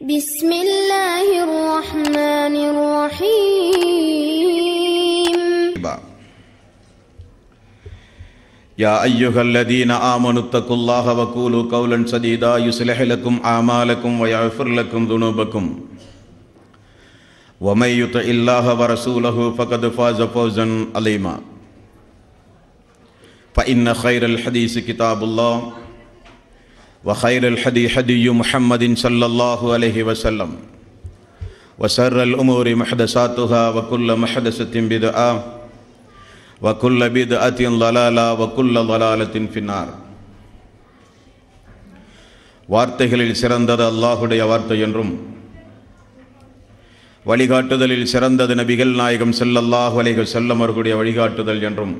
بسم الله الرحمن الرحيم با. يا أيها الذين آمنوا اتقوا الله وقولوا قولا سديدا يصلح لكم أعمالكم ويغفر لكم ذنوبكم ومن يطع الله ورسوله فقد فاز فوزا عظيما فإن خير الحديث كتاب الله وخير الحدي حدي محمد صلى الله عليه وسلم وسر الأمور محدثاتها وكل محدثة بدعة وكل بدعة ضلالة وكل ضلالة في النار வார்த்தைகளில் சிறந்தது அல்லாஹுடைய வார்த்தை என்றும் வழிகாட்டுதலில் சிறந்தது நபிகள் நாயகம் ஸல்லல்லாஹு அலைஹி வஸல்லம் அவர்களுடைய வழிகாட்டுதல் என்றும்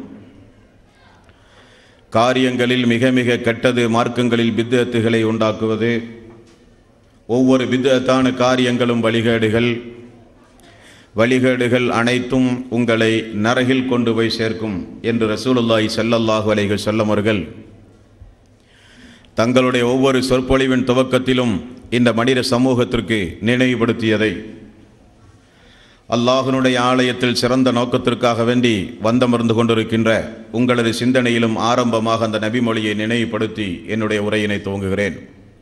காரியங்களில் மிக மிக கெட்டது மார்க்கங்களில் பித்தத்துகளை உண்டாக்குவது ஒவ்வொரு பித்தத்தான காரியங்களும் வழிகேடுகள் வழிகேடுகள் அனைத்தும் உங்களை நரகில் கொண்டு போய் சேர்க்கும் என்று ரசூலுல்லாஹி ஸல்லல்லாஹு அலைஹி வஸல்லம் அவர்கள் தங்களுடைய ஒவ்வொரு சொற்பொழிவின் துவக்கத்திலும் இந்த மனித சமூகத்திற்கு நினைவுபடுத்தியதை அல்லாஹ்வினுடைய ஆலயத்தில் சிறந்த நோக்கத்திற்காக வேண்டி வந்தமர்ந்து கொண்டிருக்கின்ற உங்களது சிந்தனையிலும் ஆரம்பமாக அந்த நபிமொழியை நினைவுபடுத்தி என்னுடைய உரையினை துவங்குகிறேன்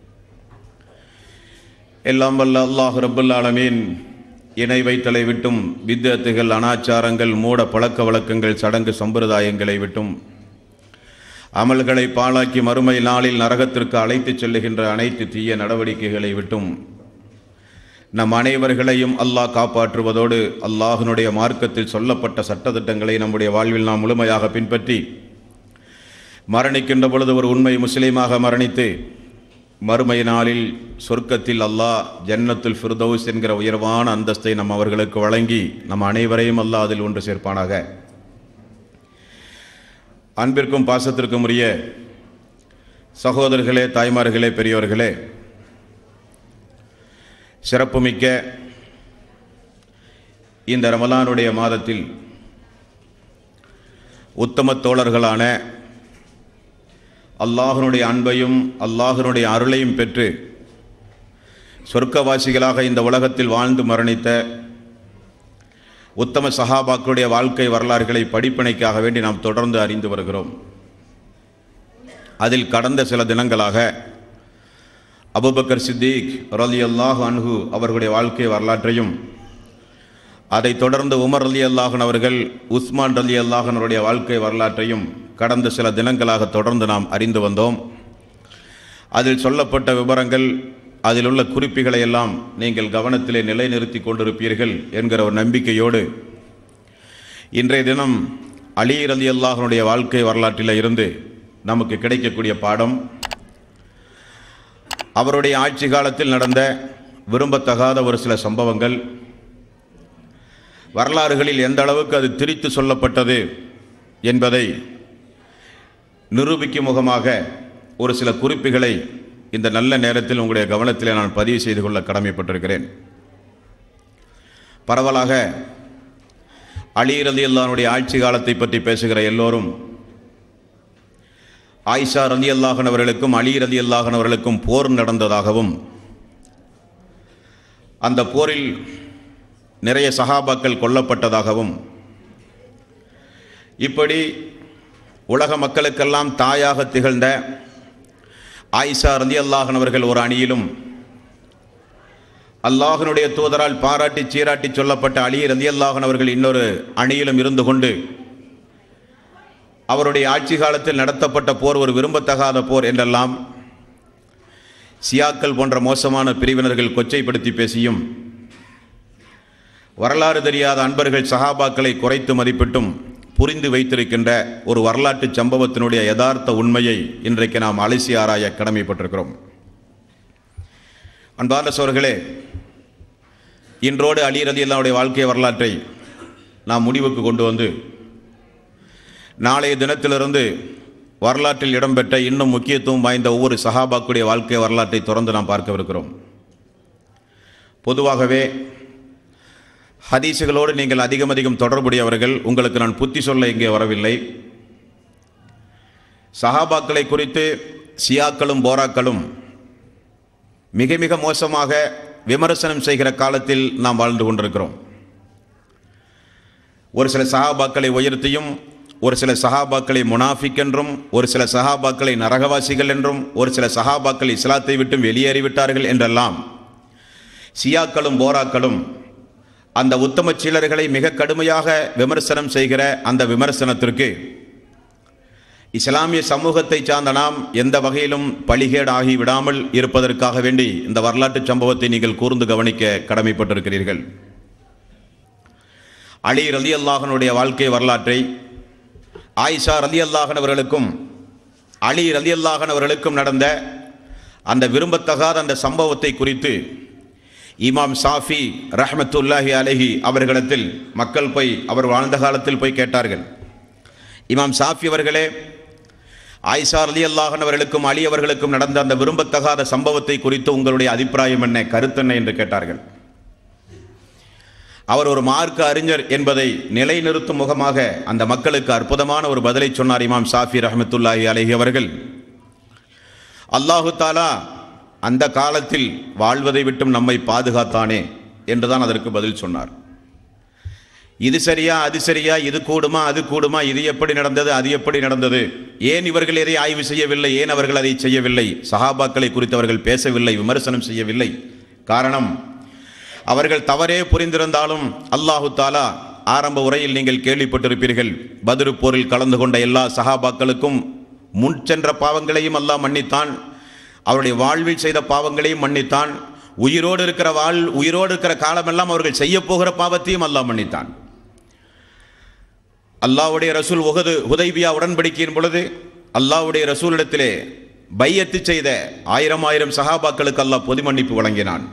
எல்லாம் வல்ல அல்லாஹ் ரப்புல் ஆலமீன் இணை வைத்தலை விட்டும் வித்தத்துகள் அனாச்சாரங்கள் மூட பழக்க வழக்கங்கள் சடங்கு சம்பிரதாயங்களை விட்டும் அமல்களை பாழாக்கி மறுமை நாளில் நரகத்திற்கு அழைத்துச் செல்லுகின்ற அனைத்து தீய நடவடிக்கைகளை விட்டும் நம் அனைவர்களையும் அல்லாஹ் காப்பாற்றுவதோடு அல்லாஹினுடைய மார்க்கத்தில் சொல்லப்பட்ட சட்டத்திட்டங்களை நம்முடைய வாழ்வில் நாம் முழுமையாக பின்பற்றி மரணிக்கின்ற பொழுது ஒரு உண்மை முஸ்லீமாக மரணித்து மறுமை நாளில் சொர்க்கத்தில் அல்லாஹ் ஜன்னத்துல் ஃபிர்தௌஸ் என்கிற உயர்வான அந்தஸ்தை நம் அவர்களுக்கு வழங்கி நம் அனைவரையும் அல்லாஹ் அதில் ஒன்று சேர்ப்பானாக அன்பிற்கும் பாசத்திற்கும் உரிய சகோதரர்களே தாய்மார்களே பெரியவர்களே சிறப்புமிக்க இந்த ரமலானுடைய மாதத்தில் உத்தம தோழர்களான அல்லாஹனுடைய அன்பையும் அல்லாஹனுடைய அருளையும் பெற்று சொர்க்கவாசிகளாக இந்த உலகத்தில் வாழ்ந்து மரணித்த உத்தம சஹாபாக்களுடைய வாழ்க்கை வரலாறுகளை படிப்பினைக்காக வேண்டி நாம் தொடர்ந்து அறிந்து வருகிறோம் அதில் கடந்த சில தினங்களாக அபுபக்கர் சித்திக் ரலி அல்லாஹு அன்ஹு அவர்களுடைய வாழ்க்கை வரலாற்றையும் அதைத் தொடர்ந்து உமர் அலி அல்லாஹன் அவர்கள் உஸ்மான் ரலி அல்லாஹன் அவருடைய வாழ்க்கை வரலாற்றையும் கடந்த சில தினங்களாக தொடர்ந்து நாம் அறிந்து வந்தோம் அதில் சொல்லப்பட்ட விவரங்கள் அதில் உள்ள குறிப்புகளை எல்லாம் நீங்கள் கவனத்திலே நிலைநிறுத்தி கொண்டிருப்பீர்கள் என்கிற ஒரு நம்பிக்கையோடு இன்றைய தினம் அலி ரலி அல்லாஹனுடைய வாழ்க்கை வரலாற்றில் இருந்து நமக்கு கிடைக்கக்கூடிய பாடம் அவருடைய ஆட்சி காலத்தில் நடந்த விரும்பத்தகாத ஒரு சில சம்பவங்கள் வரலாறுகளில் எந்த அளவுக்கு அது திரித்து சொல்லப்பட்டது என்பதை நிரூபிக்கும் முகமாக ஒரு சில குறிப்புகளை இந்த நல்ல நேரத்தில் உங்களுடைய கவனத்தில் நான் பதிவு செய்து கொள்ள கடமைப்பட்டிருக்கிறேன் பரவலாக அலி ரலி அல்லானுடைய ஆட்சி காலத்தை பற்றி பேசுகிற எல்லோரும் ஆயிஷா ரலி அல்லாஹன் அவர்களுக்கும் அலி ரலி அல்லாஹன் அவர்களுக்கும் போர் நடந்ததாகவும் அந்த போரில் நிறைய சகாபாக்கள் கொல்லப்பட்டதாகவும் இப்படி உலக மக்களுக்கெல்லாம் தாயாக திகழ்ந்த ஆயிஷா ரலி அல்லாஹன் அவர்கள் ஒரு அணியிலும் அல்லாஹனுடைய தூதரால் பாராட்டி சீராட்டி சொல்லப்பட்ட அலி ரலி அல்லாஹன் அவர்கள் இன்னொரு அணியிலும் இருந்து கொண்டு அவருடைய ஆட்சி காலத்தில் நடத்தப்பட்ட போர் ஒரு விரும்பத்தகாத போர் என்றெல்லாம் சியாக்கள் போன்ற மோசமான பிரிவினர்கள் கொச்சைப்படுத்தி பேசியும் வரலாறு தெரியாத அன்பர்கள் சகாபாக்களை குறைத்து மதிப்பிட்டும் புரிந்து வைத்திருக்கின்ற ஒரு வரலாற்று சம்பவத்தினுடைய யதார்த்த உண்மையை இன்றைக்கு நாம் அலசி ஆராய கடமைப்பட்டிருக்கிறோம் அன்பார்ந்த சோர்களே இன்றோடு அலி ரதி அல்லாவுடைய வாழ்க்கை வரலாற்றை நாம் முடிவுக்கு கொண்டு வந்து நாளைய தினத்திலிருந்து வரலாற்றில் இடம்பெற்ற இன்னும் முக்கியத்துவம் வாய்ந்த ஒவ்வொரு சஹாபாக்குடைய வாழ்க்கை வரலாற்றை தொடர்ந்து நாம் பார்க்கவிருக்கிறோம் பொதுவாகவே ஹதீஸுகளோடு நீங்கள் அதிகம் அதிகம் தொடர்புடையவர்கள் உங்களுக்கு நான் புத்தி சொல்ல இங்கே வரவில்லை சஹாபாக்களை குறித்து சியாக்களும் போராக்களும் மிக மிக மோசமாக விமர்சனம் செய்கிற காலத்தில் நாம் வாழ்ந்து கொண்டிருக்கிறோம் ஒரு சில சஹாபாக்களை உயர்த்தியும் ஒரு சில சஹாபாக்களை முனாஃபிக் என்றும் ஒரு சில சஹாபாக்களை நரகவாசிகள் என்றும் ஒரு சில சஹாபாக்கள் இஸ்லாத்தை விட்டும் வெளியேறிவிட்டார்கள் என்றெல்லாம் சியாக்களும் போராக்களும் அந்த உத்தம சீலர்களை மிக கடுமையாக விமர்சனம் செய்கிற அந்த விமர்சனத்திற்கு இஸ்லாமிய சமூகத்தை சார்ந்த நாம் எந்த வகையிலும் பழிகேடாகி விடாமல் இருப்பதற்காக வேண்டி இந்த வரலாற்று சம்பவத்தை நீங்கள் கூர்ந்து கவனிக்க கடமைப்பட்டிருக்கிறீர்கள் அலி ரலி அல்லாஹனுடைய வாழ்க்கை வரலாற்றை ஆயிஷா ரலி அல்லாஹன் அவர்களுக்கும் அலி ரலி அல்லாஹன் அவர்களுக்கும் நடந்த அந்த விரும்பத்தகாத அந்த சம்பவத்தை குறித்து இமாம் சாஃபி ரஹமத்துல்லாஹி அலஹி அவர்களிடத்தில் மக்கள் போய் அவர் வாழ்ந்த காலத்தில் போய் கேட்டார்கள் இமாம் சாஃபி அவர்களே ஆயிஷா அலி அல்லாஹன் அவர்களுக்கும் அலி அவர்களுக்கும் நடந்த அந்த விரும்பத்தகாத சம்பவத்தை குறித்து உங்களுடைய அபிப்பிராயம் என்ன கருத்தென்ன என்று கேட்டார்கள் அவர் ஒரு மார்க்க அறிஞர் என்பதை நிலைநிறுத்தும் முகமாக அந்த மக்களுக்கு அற்புதமான ஒரு பதிலை சொன்னார் இமாம் சாஃபி ரஹமத்துல்லாஹி அலஹி அவர்கள் அல்லாஹு தாலா அந்த காலத்தில் வாழ்வதை விட்டும் நம்மை பாதுகாத்தானே என்றுதான் அதற்கு பதில் சொன்னார் இது சரியா அது சரியா இது கூடுமா அது கூடுமா இது எப்படி நடந்தது அது எப்படி நடந்தது ஏன் இவர்கள் எதை ஆய்வு செய்யவில்லை ஏன் அவர்கள் அதை செய்யவில்லை சஹாபாக்களை குறித்து அவர்கள் பேசவில்லை விமர்சனம் செய்யவில்லை காரணம் அவர்கள் தவறே புரிந்திருந்தாலும் அல்லாஹு தாலா ஆரம்ப உரையில் நீங்கள் கேள்விப்பட்டிருப்பீர்கள் பதிரு போரில் கலந்து கொண்ட எல்லா சஹாபாக்களுக்கும் முன் சென்ற பாவங்களையும் அல்லாஹ் மன்னித்தான் அவருடைய வாழ்வில் செய்த பாவங்களையும் மன்னித்தான் உயிரோடு இருக்கிற வாழ் உயிரோடு இருக்கிற காலமெல்லாம் அவர்கள் செய்ய போகிற பாவத்தையும் அல்லாஹ் மன்னித்தான் அல்லாவுடைய ரசூல் உகது ஹுதைபியா உடன்படிக்கையின் பொழுது அல்லாவுடைய ரசூலிடத்திலே பையத்து செய்த ஆயிரம் ஆயிரம் சஹாபாக்களுக்கு அல்லாஹ் பொது மன்னிப்பு வழங்கினான்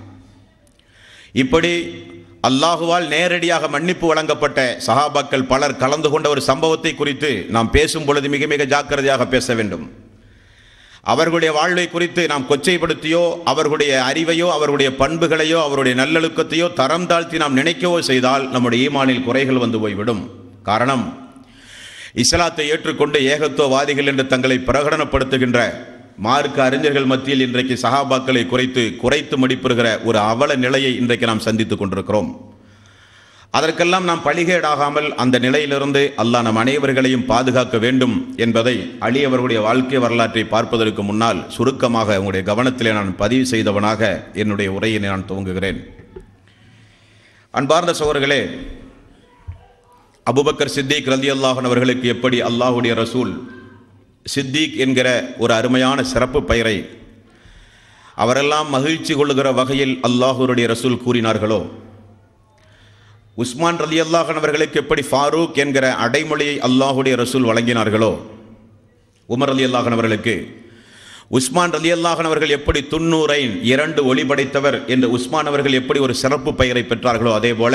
இப்படி அல்லாஹுவால் நேரடியாக மன்னிப்பு வழங்கப்பட்ட சஹாபாக்கள் பலர் கலந்து கொண்ட ஒரு சம்பவத்தை குறித்து நாம் பேசும் பொழுது மிக மிக ஜாக்கிரதையாக பேச வேண்டும் அவர்களுடைய வாழ்வை குறித்து நாம் கொச்சைப்படுத்தியோ அவர்களுடைய அறிவையோ அவர்களுடைய பண்புகளையோ அவருடைய நல்லொழுக்கத்தையோ தரம் தாழ்த்தி நாம் நினைக்கவோ செய்தால் நம்முடைய ஈமானில் குறைகள் வந்து போய்விடும் காரணம் இஸ்லாத்தை ஏற்றுக்கொண்டு ஏகத்துவவாதிகள் என்று தங்களை பிரகடனப்படுத்துகின்ற மார்க்க அறிஞர்கள் மத்தியில் இன்றைக்கு சஹாபாக்களை குறைத்து குறைத்து மடிப்பிடுகிற ஒரு அவல நிலையை இன்றைக்கு நாம் சந்தித்துக் கொண்டிருக்கிறோம் அதற்கெல்லாம் நாம் பழிகேடாகாமல் அந்த நிலையிலிருந்து அல்லாஹ் நம் அனைவர்களையும் பாதுகாக்க வேண்டும் என்பதை அலி அவர்களுடைய வாழ்க்கை வரலாற்றை பார்ப்பதற்கு முன்னால் சுருக்கமாக உங்களுடைய கவனத்திலே நான் பதிவு செய்தவனாக என்னுடைய உரையை நான் துவங்குகிறேன் அன்பார்ந்த சோர்களே அபுபக்கர் சித்திக் ரலி அல்லாஹன் அவர்களுக்கு எப்படி அல்லாஹுடைய ரசூல் சித்திக் என்கிற ஒரு அருமையான சிறப்பு பெயரை அவரெல்லாம் மகிழ்ச்சி கொள்ளுகிற வகையில் அல்லாஹூருடைய ரசூல் கூறினார்களோ உஸ்மான் ரலி அல்லாஹன் அவர்களுக்கு எப்படி ஃபாரூக் என்கிற அடைமொழியை அல்லாஹுடைய ரசூல் வழங்கினார்களோ உமர் அலி அல்லாஹன் அவர்களுக்கு உஸ்மான் ரலி அல்லாஹன் அவர்கள் எப்படி துன்னூரைன் இரண்டு ஒளி படைத்தவர் என்று உஸ்மான் அவர்கள் எப்படி ஒரு சிறப்பு பெயரை பெற்றார்களோ அதே போல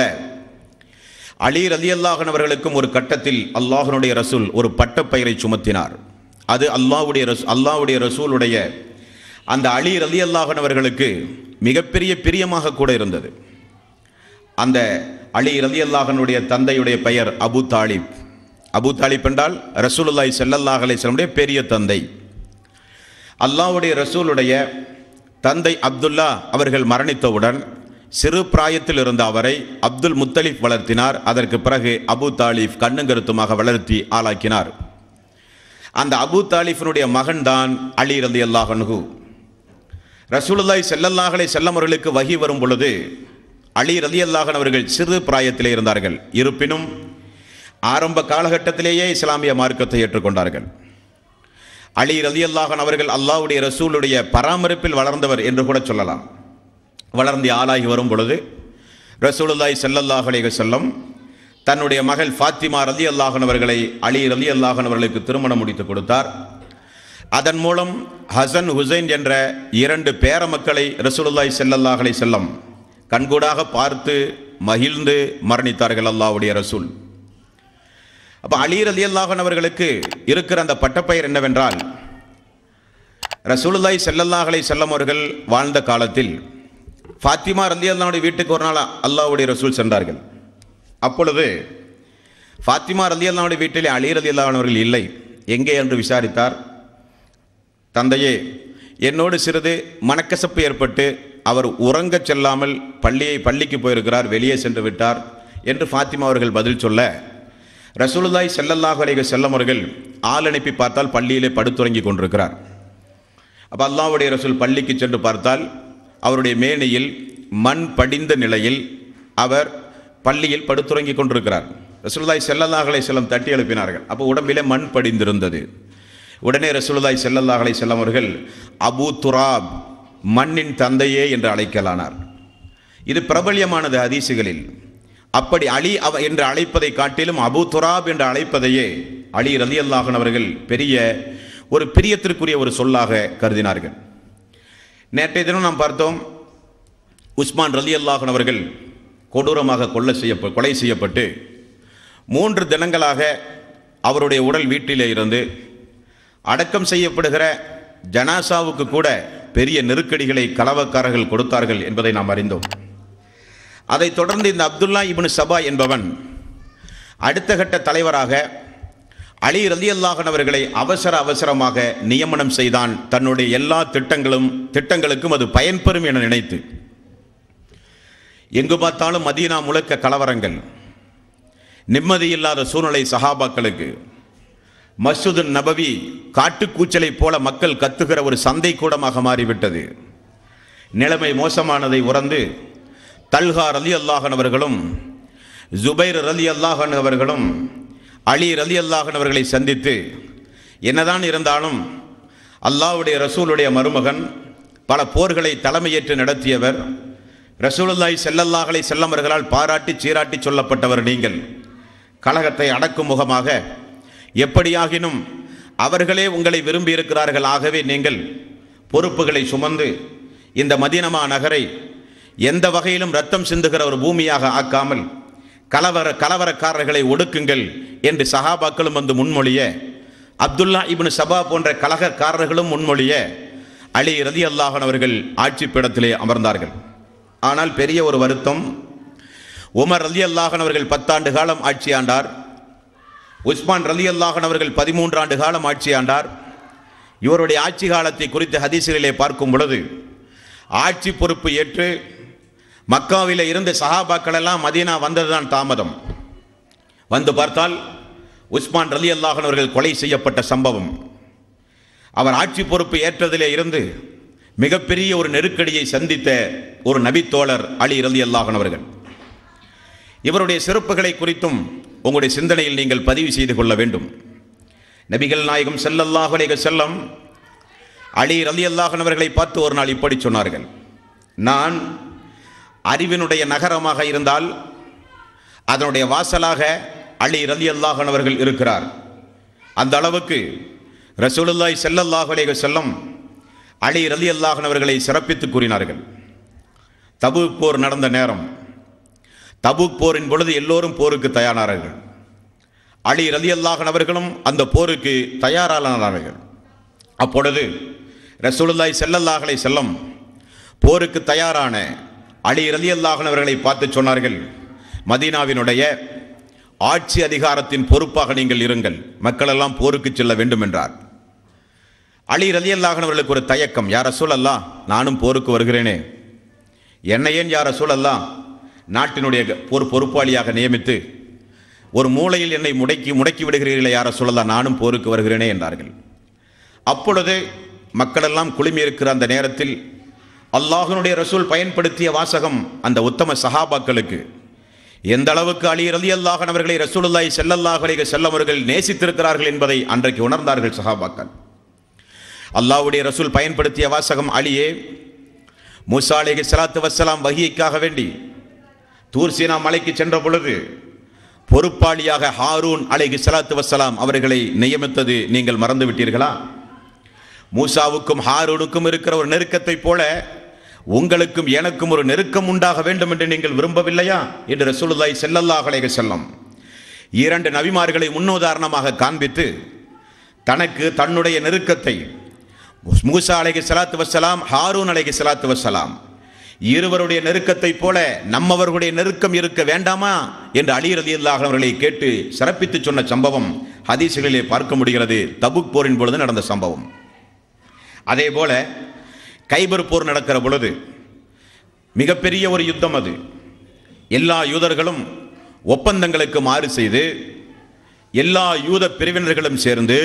அலி ரலி அல்லாஹன் அவர்களுக்கும் ஒரு கட்டத்தில் அல்லாஹனுடைய ரசூல் ஒரு பட்டப்பெயரை சுமத்தினார் அது அல்லாஹுடைய ரசூ அல்லாஹுடைய ரசூலுடைய அந்த அலி ரலி அல்லாஹன் அவர்களுக்கு மிகப்பெரிய பிரியமாக கூட இருந்தது அந்த அலி ரலி அல்லாஹனுடைய தந்தையுடைய பெயர் அபு தாலிப் அபு தாலிப் என்றால் ரசூலுல்லாய் செல்லல்லாஹ் அலைஹிஸ்ஸலாமுடைய பெரிய தந்தை அல்லாஹ்வுடைய ரசூலுடைய தந்தை அப்துல்லா அவர்கள் மரணித்தவுடன் சிறு பிராயத்தில் இருந்த அவரை அப்துல் முத்தலிப் வளர்த்தினார் அதற்கு பிறகு அபு தாலிப் கண்ணுங்கருத்துமாக வளர்த்தி ஆளாக்கினார் அந்த அபு தாலிஃபினுடைய மகன்தான் அலி ரலி அல்லாஹன்ஹு ரசூலுல்லாய் செல்லல்லாஹலை செல்லம் அவர்களுக்கு வகி வரும் பொழுது அலி ரலி அல்லாஹன் அவர்கள் சிறு பிராயத்திலே இருந்தார்கள் இருப்பினும் ஆரம்ப காலகட்டத்திலேயே இஸ்லாமிய மார்க்கத்தை ஏற்றுக்கொண்டார்கள் அலி ரலி அல்லாஹன் அவர்கள் அல்லாஹ்வுடைய ரசூலுடைய பராமரிப்பில் வளர்ந்தவர் என்று கூட சொல்லலாம் வளர்ந்து ஆளாகி வரும் பொழுது ரசூலுல்லாய் செல்லல்லாஹ் அலைஹி செல்லம் தன்னுடைய மகள் ஃபாத்திமா ரலி அல்லாஹன் அவர்களை அலி ரலி அல்லாஹன் அவர்களுக்கு திருமணம் முடித்து கொடுத்தார் அதன் மூலம் ஹசன் ஹுசைன் என்ற இரண்டு பேர மக்களை ரசூலுல்லாய் செல்லல்லாஹ் அலைஹி செல்லம் கண்கூடாக பார்த்து மகிழ்ந்து மரணித்தார்கள் அல்லாஹ்வுடைய ரசூல் அப்போ அலி ரலி அல்லாஹன் அவர்களுக்கு இருக்கிற அந்த பட்டப்பெயர் என்னவென்றால் ரசூலுல்லாய் செல்லல்லாஹ் அலைஹி செல்லம் அவர்கள் வாழ்ந்த காலத்தில் ஃபாத்திமா ரலி அல்லாவுடைய வீட்டுக்கு ஒரு நாள் அல்லாஹ்வுடைய ரசூல் சென்றார்கள் அப்பொழுது ஃபாத்திமா ரலி அல்லாவுடைய வீட்டிலே அலி ரலி அவர்கள் இல்லை எங்கே என்று விசாரித்தார் தந்தையே என்னோடு சிறிது மனக்கசப்பு ஏற்பட்டு அவர் உறங்கச் செல்லாமல் பள்ளியை பள்ளிக்கு போயிருக்கிறார் வெளியே சென்று விட்டார் என்று ஃபாத்திமா அவர்கள் பதில் சொல்ல ரசூலுல்லாய் செல்லல்லாஹு அலைஹி செல்லம் அவர்கள் ஆள் அனுப்பி பார்த்தால் பள்ளியிலே படுத்துறங்கி கொண்டிருக்கிறார் அப்போ அல்லாஹ்வுடைய ரசூல் பள்ளிக்கு சென்று பார்த்தால் அவருடைய மேனியில் மண் படிந்த நிலையில் அவர் பள்ளியில் படுத்துறங்கி கொண்டிருக்கிறார் ரசூலுல்லாய் செல்லல்லாஹு அலைஹி செல்லம் தட்டி எழுப்பினார்கள் அப்போ உடம்பிலே மண் படிந்திருந்தது உடனே ரசூலுல்லாய் செல்லல்லாஹு அலைஹி செல்லம் அவர்கள் அபூ துராப் மண்ணின் தந்தையே என்று அழைக்கலானார் இது பிரபல்யமானது ஹதீசுகளில் அப்படி அலி அவ என்று அழைப்பதை காட்டிலும் அபூ துராப் என்று அழைப்பதையே அலி ரலி அல்லாஹன் அவர்கள் பெரிய ஒரு பிரியத்திற்குரிய ஒரு சொல்லாக கருதினார்கள் நேற்றைய தினம் நாம் பார்த்தோம் உஸ்மான் ரலி அல்லாஹன் அவர்கள் கொடூரமாக கொலை செய்ய கொலை செய்யப்பட்டு மூன்று தினங்களாக அவருடைய உடல் வீட்டிலே இருந்து அடக்கம் செய்யப்படுகிற ஜனாசாவுக்கு கூட பெரிய நெருக்கடிகளை கலவக்காரர்கள் கொடுத்தார்கள் என்பதை நாம் அறிந்தோம் அதைத் தொடர்ந்து இந்த அப்துல்லா இப்னு சபா என்பவன் அடுத்த கட்ட தலைவராக அலி ரலி அல்லாஹன் அவர்களை அவசர அவசரமாக நியமனம் செய்தான் தன்னுடைய எல்லா திட்டங்களும் திட்டங்களுக்கும் அது பயன்பெறும் என நினைத்து எங்கு பார்த்தாலும் மதீனா முழுக்க கலவரங்கள் நிம்மதியில்லாத சூழ்நிலை சஹாபாக்களுக்கு மஸ்ஜிது நபவி காட்டுக்கூச்சலைப் போல மக்கள் கத்துகிற ஒரு சந்தை கூடமாக மாறிவிட்டது நிலைமை மோசமானதை உறந்து தல்ஹா ரலி அல்லாஹன் அவர்களும் ஜுபைர் ரலி அல்லாஹன் அவர்களும் அலி ரலி அல்லாஹன் அவர்களை சந்தித்து என்னதான் இருந்தாலும் அல்லாஹ்வுடைய ரசூலுடைய மருமகன் பல போர்களை தலைமையேற்று நடத்தியவர் ரசூலுல்லாய் செல்லல்லாஹலை செல்லமர்களால் பாராட்டி சீராட்டி சொல்லப்பட்டவர் நீங்கள் கழகத்தை அடக்கும் முகமாக எப்படியாகினும் அவர்களே உங்களை விரும்பியிருக்கிறார்கள் ஆகவே நீங்கள் பொறுப்புகளை சுமந்து இந்த மதீனமா நகரை எந்த வகையிலும் ரத்தம் சிந்துகிற ஒரு பூமியாக ஆக்காமல் கலவர கலவரக்காரர்களை ஒடுக்குங்கள் என்று சஹாபாக்களும் வந்து முன்மொழிய அப்துல்லா இப்னு சபா போன்ற கலகக்காரர்களும் முன்மொழிய அலி ரதி அல்லாஹன் அவர்கள் ஆட்சி பீடத்திலே அமர்ந்தார்கள் ஆனால் பெரிய ஒரு வருத்தம் உமர் ரலி அல்லாஹன் அவர்கள் பத்தாண்டு காலம் ஆட்சி ஆண்டார் உஸ்மான் ரலி அல்லாஹன் அவர்கள் பதிமூன்று ஆண்டு காலம் ஆட்சி ஆண்டார் இவருடைய ஆட்சி காலத்தை குறித்து ஹதீசுகளிலே பார்க்கும் பொழுது ஆட்சி பொறுப்பு ஏற்று மக்காவில் இருந்த சஹாபாக்கள் எல்லாம் மதீனா வந்ததுதான் தாமதம் வந்து பார்த்தால் உஸ்மான் ரலி அல்லாஹன் அவர்கள் கொலை செய்யப்பட்ட சம்பவம் அவர் ஆட்சி பொறுப்பு ஏற்றதிலே இருந்து மிகப்பெரிய ஒரு நெருக்கடியை சந்தித்த ஒரு நபித்தோழர் அலி ரலி அல்லாஹன் அவர்கள் இவருடைய சிறப்புகளை குறித்தும் உங்களுடைய சிந்தனையில் நீங்கள் பதிவு செய்து கொள்ள வேண்டும் நபிகள் நாயகம் செல்லல்லாஹு அலைஹி செல்லம் அலி ரலி அல்லாஹன் அவர்களை பார்த்து ஒரு நாள் இப்படி சொன்னார்கள் நான் அறிவினுடைய நகரமாக இருந்தால் அதனுடைய வாசலாக அலி ரலி அல்லாஹன் அவர்கள் இருக்கிறார் அந்த அளவுக்கு ரசூலுல்லாய் செல்லல்லாஹு அலைஹி செல்லம் அலி ரலி அல்லாஹன் அவர்களை சிறப்பித்து கூறினார்கள் தபூக் போர் நடந்த நேரம் தபூக் போரின் பொழுது எல்லோரும் போருக்கு தயாரானார்கள் அலி ரலி அல்லாஹன் அவர்களும் அந்த போருக்கு தயாரானார்கள் அப்பொழுது ரசூலுல்லாய் செல்லல்லாஹலை செல்லம் போருக்கு தயாரான அலி ரலி அல்லாஹன் அவர்களை பார்த்து சொன்னார்கள் மதீனாவினுடைய ஆட்சி அதிகாரத்தின் பொறுப்பாக நீங்கள் இருங்கள் மக்களெல்லாம் போருக்கு செல்ல வேண்டும் என்றார் அலி ரலி அல்லாஹன் அவர்களுக்கு ஒரு தயக்கம் யார் ரசூல் அல்லா நானும் போருக்கு வருகிறேனே என்னை ஏன் யார் ரசூல் அல்லா நாட்டினுடைய ஒரு பொறுப்பாளியாக நியமித்து ஒரு மூலையில் என்னை முடக்கி முடக்கி விடுகிறீர்களே யார சொல்லலாம் நானும் போருக்கு வருகிறேனே என்றார்கள் அப்பொழுது மக்களெல்லாம் குழுமியிருக்கிற அந்த நேரத்தில் அல்லாஹனுடைய ரசூல் பயன்படுத்திய வாசகம் அந்த உத்தம சஹாபாக்களுக்கு எந்த அளவுக்கு அலி ரலி அல்லாஹன் அவர்களை ரசூலுல்லாய் செல்லல்லாஹ் அலைஹி செல்லவர்கள் நேசித்திருக்கிறார்கள் என்பதை அன்றைக்கு உணர்ந்தார்கள் சஹாபாக்கள் அல்லாஹ்வுடைய ரசூல் பயன்படுத்திய வாசகம் அலியே மூசா அலைஹி ஸலாத்து வஸ்ஸலாம் வஹியைக்காக வேண்டி தூர் சீனா மலைக்கு சென்ற பொழுது பொறுப்பாளியாக ஹாரூன் அலைஹி ஸலாத்து வஸ்ஸலாம் அவர்களை நியமித்தது நீங்கள் மறந்து விட்டீர்களா மூசாவுக்கும் ஹாரூனுக்கும் இருக்கிற ஒரு நெருக்கத்தைப் போல உங்களுக்கும் எனக்கும் ஒரு நெருக்கம் உண்டாக வேண்டும் என்று நீங்கள் விரும்பவில்லையா என்று ரசூலுல்லாஹி ஸல்லல்லாஹு அலைஹி வஸல்லம் இரண்டு நபிமார்களை முன்னுதாரணமாக காண்பித்து தனக்கு தன்னுடைய நெருக்கத்தை மூசா அலைஹி ஸலாத்து வஸ்ஸலாம் ஹாரூன் அலைஹி ஸலாத்து வஸ்ஸலாம் இருவருடைய நெருக்கத்தைப் போல நம்மவர்களுடைய நெருக்கம் இருக்க வேண்டாமா என்று அலி ரலியல்லாஹு அவர்களை கேட்டு சிறப்பித்து சொன்ன சம்பவம் ஹதீசுகளிலே பார்க்க முடிகிறது தபுக் போரின் பொழுது நடந்த சம்பவம் அதே போல கைபர் போர் நடக்கிற பொழுது மிகப்பெரிய ஒரு யுத்தம் அது எல்லா யூதர்களும் ஒப்பந்தங்களுக்கு மாறு செய்து எல்லா யூத பிரிவினர்களும் சேர்ந்து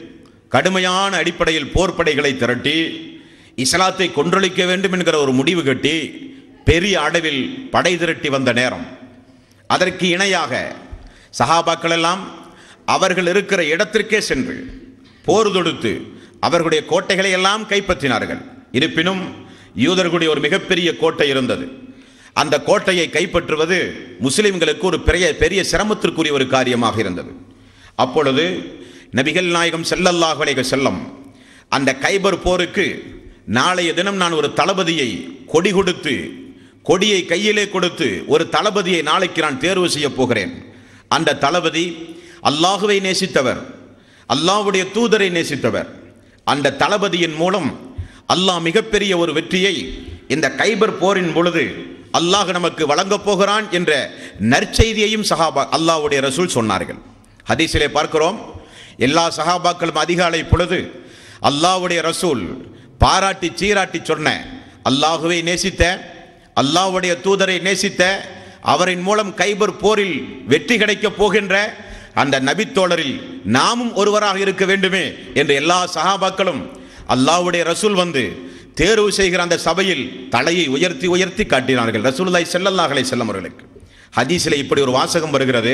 கடுமையான அடிப்படையில் போர்ப்படைகளை திரட்டி இஸ்லாத்தை கொன்றொழிக்க வேண்டும் என்கிற ஒரு முடிவு கட்டி பெரிய அளவில் படை திரட்டி வந்த நேரம் அதற்கு இணையாக சஹாபாக்கள் எல்லாம் அவர்கள் இருக்கிற இடத்திற்கே சென்று போர் தொடுத்து அவர்களுடைய கோட்டைகளை எல்லாம் கைப்பற்றினார்கள் இருப்பினும் யூதர்களுடைய ஒரு மிகப்பெரிய கோட்டை இருந்தது அந்த கோட்டையை கைப்பற்றுவது முஸ்லிம்களுக்கு ஒரு பெரிய பெரிய சிரமத்திற்குரிய ஒரு காரியமாக இருந்தது அப்பொழுது நபிகள் நாயகம் ஸல்லல்லாஹு அலைஹி செல்லம் அந்த கைபர் போருக்கு நாளைய தினம் நான் ஒரு தளபதியை கொடி கொடுத்து கொடியை கையிலே கொடுத்து ஒரு தளபதியை நாளைக்கு நான் தேர்வு செய்ய போகிறேன் அந்த தளபதி அல்லாஹுவை நேசித்தவர் அல்லாஹ்வுடைய தூதரை நேசித்தவர் அந்த தளபதியின் மூலம் அல்லாஹ் மிகப்பெரிய ஒரு வெற்றியை இந்த கைபர் போரின் பொழுது அல்லாஹ் நமக்கு வழங்கப் போகிறான் என்ற நற்செய்தியையும் சஹாபா அல்லாஹ்வுடைய ரசூல் சொன்னார்கள் ஹதீஸிலே பார்க்கிறோம் எல்லா சஹாபாக்களும் அதிகாலை பொழுது அல்லாஹ்வுடைய ரசூல் பாராட்டி சீராட்டி சொன்ன அல்லாஹுவை நேசித்த அல்லாஹ்வுடைய தூதரை நேசித்த அவரின் மூலம் கைபர் போரில் வெற்றி கிடைக்கப் போகின்ற அந்த நபித்தோழரில் நாமும் ஒருவராக இருக்க வேண்டுமே என்று எல்லா சஹாபாக்களும் அல்லாஹ்வுடைய ரசூல் வந்து தேர்வு செய்கிற அந்த சபையில் தலையை உயர்த்தி உயர்த்தி காட்டினார்கள் ரசூலுல்லாஹி ஸல்லல்லாஹு அலைஹி வஸல்லம் அவர்களுக்கு ஹதீஸில் இப்படி ஒரு வாசகம் வருகிறது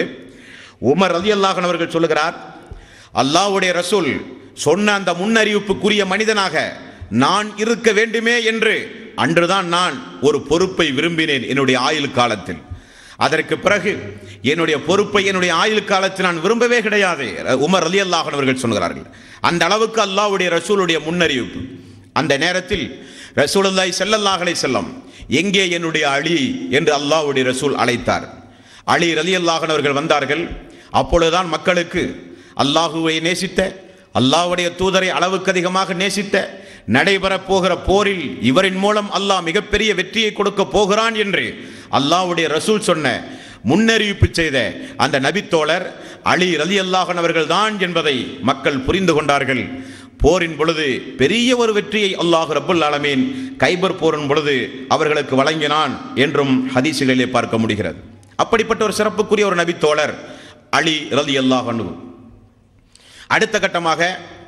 உமர் ரலியல்லாஹு அன்ஹு அவர்கள் சொல்லுகிறார் அல்லாஹ்வுடைய ரசூல் சொன்ன அந்த முன்னறிவிப்புக்குரிய மனிதனாக நான் இருக்க வேண்டுமே என்று அன்றுதான் நான் ஒரு பொறுப்பை விரும்பினேன் என்னுடைய ஆயுள் காலத்தில் அதற்கு பிறகு என்னுடைய பொறுப்பை என்னுடைய ஆயுள் காலத்தில் நான் விரும்பவே கிடையாது உமர் அலி அல்லாஹன் அவர்கள் சொல்கிறார்கள் அந்த அளவுக்கு அல்லாஹ்வுடைய ரசூலுடைய முன்னறிவிப்பு அந்த நேரத்தில் ரசூலுல்லாஹி ஸல்லல்லாஹு அலைஹி செல்லம் எங்கே என்னுடைய அலி என்று அல்லாஹ்வுடைய ரசூல் அழைத்தார் அலி ரலி அல்லாஹன் அவர்கள் வந்தார்கள் அப்பொழுதுதான் மக்களுக்கு அல்லாஹுவை நேசித்த அல்லாஹ்வுடைய தூதரை அளவுக்கு அதிகமாக நேசித்த நடைபெறப் போகிற போரில் இவரின் மூலம் அல்லாஹ் மிகப்பெரிய வெற்றியை கொடுக்க போகிறான் என்று அல்லாஹ்வுடைய ரசூல் சொன்ன முன்னறிவிப்பு செய்த அந்த நபித்தோழர் அலி ரலி அல்லாஹன் அவர்கள் தான் என்பதை மக்கள் புரிந்து கொண்டார்கள் போரின் பொழுது பெரிய ஒரு வெற்றியை அல்லாஹ் ரப்புல் ஆலமீன் கைபர் போரின் பொழுது அவர்களுக்கு வழங்கினான் என்றும் ஹதீசுகளிலே பார்க்க முடிகிறது அப்படிப்பட்ட ஒரு சிறப்புக்குரிய ஒரு நபித்தோழர் அலி ரலி அல்லாஹனு அடுத்த கட்டமாக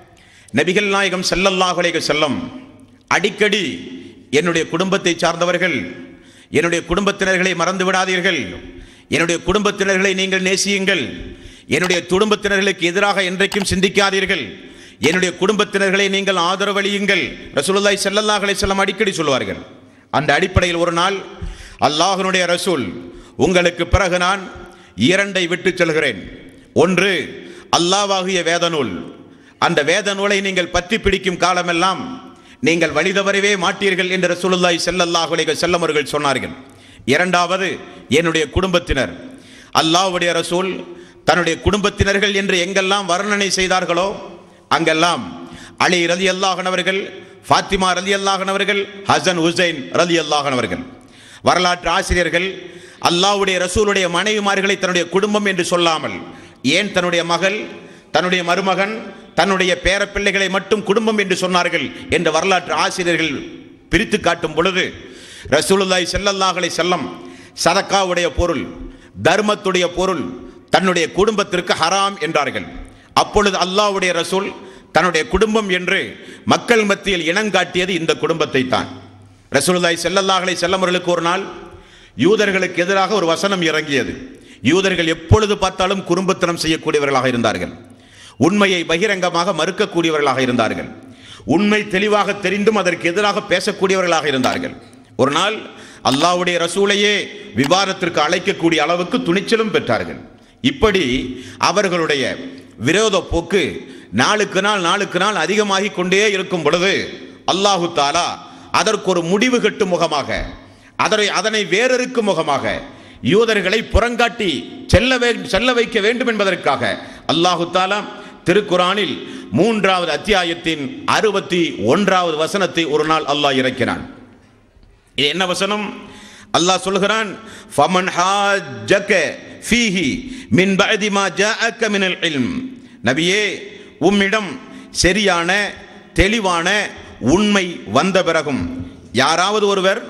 நபிகள் நாயகம் ஸல்லல்லாஹு அலைஹி செல்லம் அடிக்கடி என்னுடைய குடும்பத்தை சார்ந்தவர்கள் என்னுடைய குடும்பத்தினர்களை மறந்து விடாதீர்கள் என்னுடைய குடும்பத்தினர்களை நீங்கள் நேசியுங்கள் என்னுடைய குடும்பத்தினர்களுக்கு எதிராக என்றைக்கும் சிந்திக்காதீர்கள் என்னுடைய குடும்பத்தினர்களை நீங்கள் ஆதரவளியுங்கள் ரசூலுல்லாஹி ஸல்லல்லாஹு அலைஹி வஸல்லம் அடிக்கடி சொல்வார்கள் அந்த அடிப்படையில் ஒரு நாள் அல்லாஹ்வினுடைய ரசூல் உங்களுக்கு பிறகு நான் இரண்டை விட்டு செல்கிறேன் ஒன்று அல்லாவாகிய வேத நூல் அந்த வேத நூலை நீங்கள் பற்றி பிடிக்கும் காலமெல்லாம் நீங்கள் வழி தவறவே மாட்டீர்கள் என்று ரசூலுல்லாஹி ஸல்லல்லாஹு அலைஹி வஸல்லம் அவர்கள் சொன்னார்கள் இரண்டாவது என்னுடைய குடும்பத்தினர் அல்லாஹ்வுடைய ரசூல் தன்னுடைய குடும்பத்தினர்கள் என்று எங்கெல்லாம் வர்ணனை செய்தார்களோ அங்கெல்லாம் அலி ரலி அல்லாஹன் அவர்கள் ஃபாத்திமா ரலி அல்லாஹன் அவர்கள் ஹசன் ஹுசைன் ரலி அல்லாஹன் அவர்கள் வரலாற்று ஆசிரியர்கள் அல்லாஹ்வுடைய ரசூலுடைய மனைவிமார்களை தன்னுடைய குடும்பம் என்று சொல்லாமல் ஏன் தன்னுடைய மகள் தன்னுடைய மருமகன் தன்னுடைய பேரப்பிள்ளைகளை மட்டும் குடும்பம் என்று சொன்னார்கள் என்ற வரலாற்று ஆசிரியர்கள் பிரித்து காட்டும் பொழுது ரசூலுல்லாஹி ஸல்லல்லாஹு அலைஹி செல்லம் சதக்காவுடைய பொருள் தர்மத்துடைய பொருள் தன்னுடைய குடும்பத்திற்கு ஹராம் என்றார்கள் அப்பொழுது அல்லாஹ்வுடைய ரசூல் தன்னுடைய குடும்பம் என்று மக்கள் மத்தியில் இனங்காட்டியது இந்த குடும்பத்தை தான் ரசூலுல்லாஹி ஸல்லல்லாஹு அலைஹி செல்லம் அவர்களுக்கு ஒரு நாள் யூதர்களுக்கு எதிராக ஒரு வசனம் இறங்கியது யூதர்கள் எப்பொழுது பார்த்தாலும் குறும்புத்தனம் செய்யக்கூடியவர்களாக இருந்தார்கள் உண்மையை பகிரங்கமாக மறுக்கக்கூடியவர்களாக இருந்தார்கள் உண்மை தெளிவாக தெரிந்தும் அதற்கு எதிராக பேசக்கூடியவர்களாக இருந்தார்கள் ஒரு நாள் அல்லாஹ்வுடைய ரசூலையே விவாதத்திற்கு அழைக்கக்கூடிய அளவுக்கு துணிச்சலும் பெற்றார்கள் இப்படி அவர்களுடைய விரோத போக்கு நாளுக்கு நாள் நாளுக்கு நாள் அதிகமாகி கொண்டே இருக்கும் பொழுது அல்லாஹு தாலா அதற்கு ஒரு முடிவு கட்டும் முகமாக அதனை அதனை வேறொருக்கும் முகமாக யூதர்களை புறங்காட்டி செல்ல வே செல்ல வைக்க வேண்டும் என்பதற்காக அல்லாஹு தாலா திருக்குரானில் மூன்றாவது அத்தியாயத்தின் அறுபத்தி ஒன்றாவது வசனத்தை ஒரு நாள் அல்லாஹ் இறக்கினான் இது என்ன வசனம் அல்லாஹ் சொல்கிறான் ஃபமன் ஹாஜக ஃபீஹி மின் பஅதி மா ஜாஅக மினல் இல்ம் நபியே உம்மிடம் சரியான தெளிவான உண்மை வந்த பிறகும் யாராவது ஒருவர்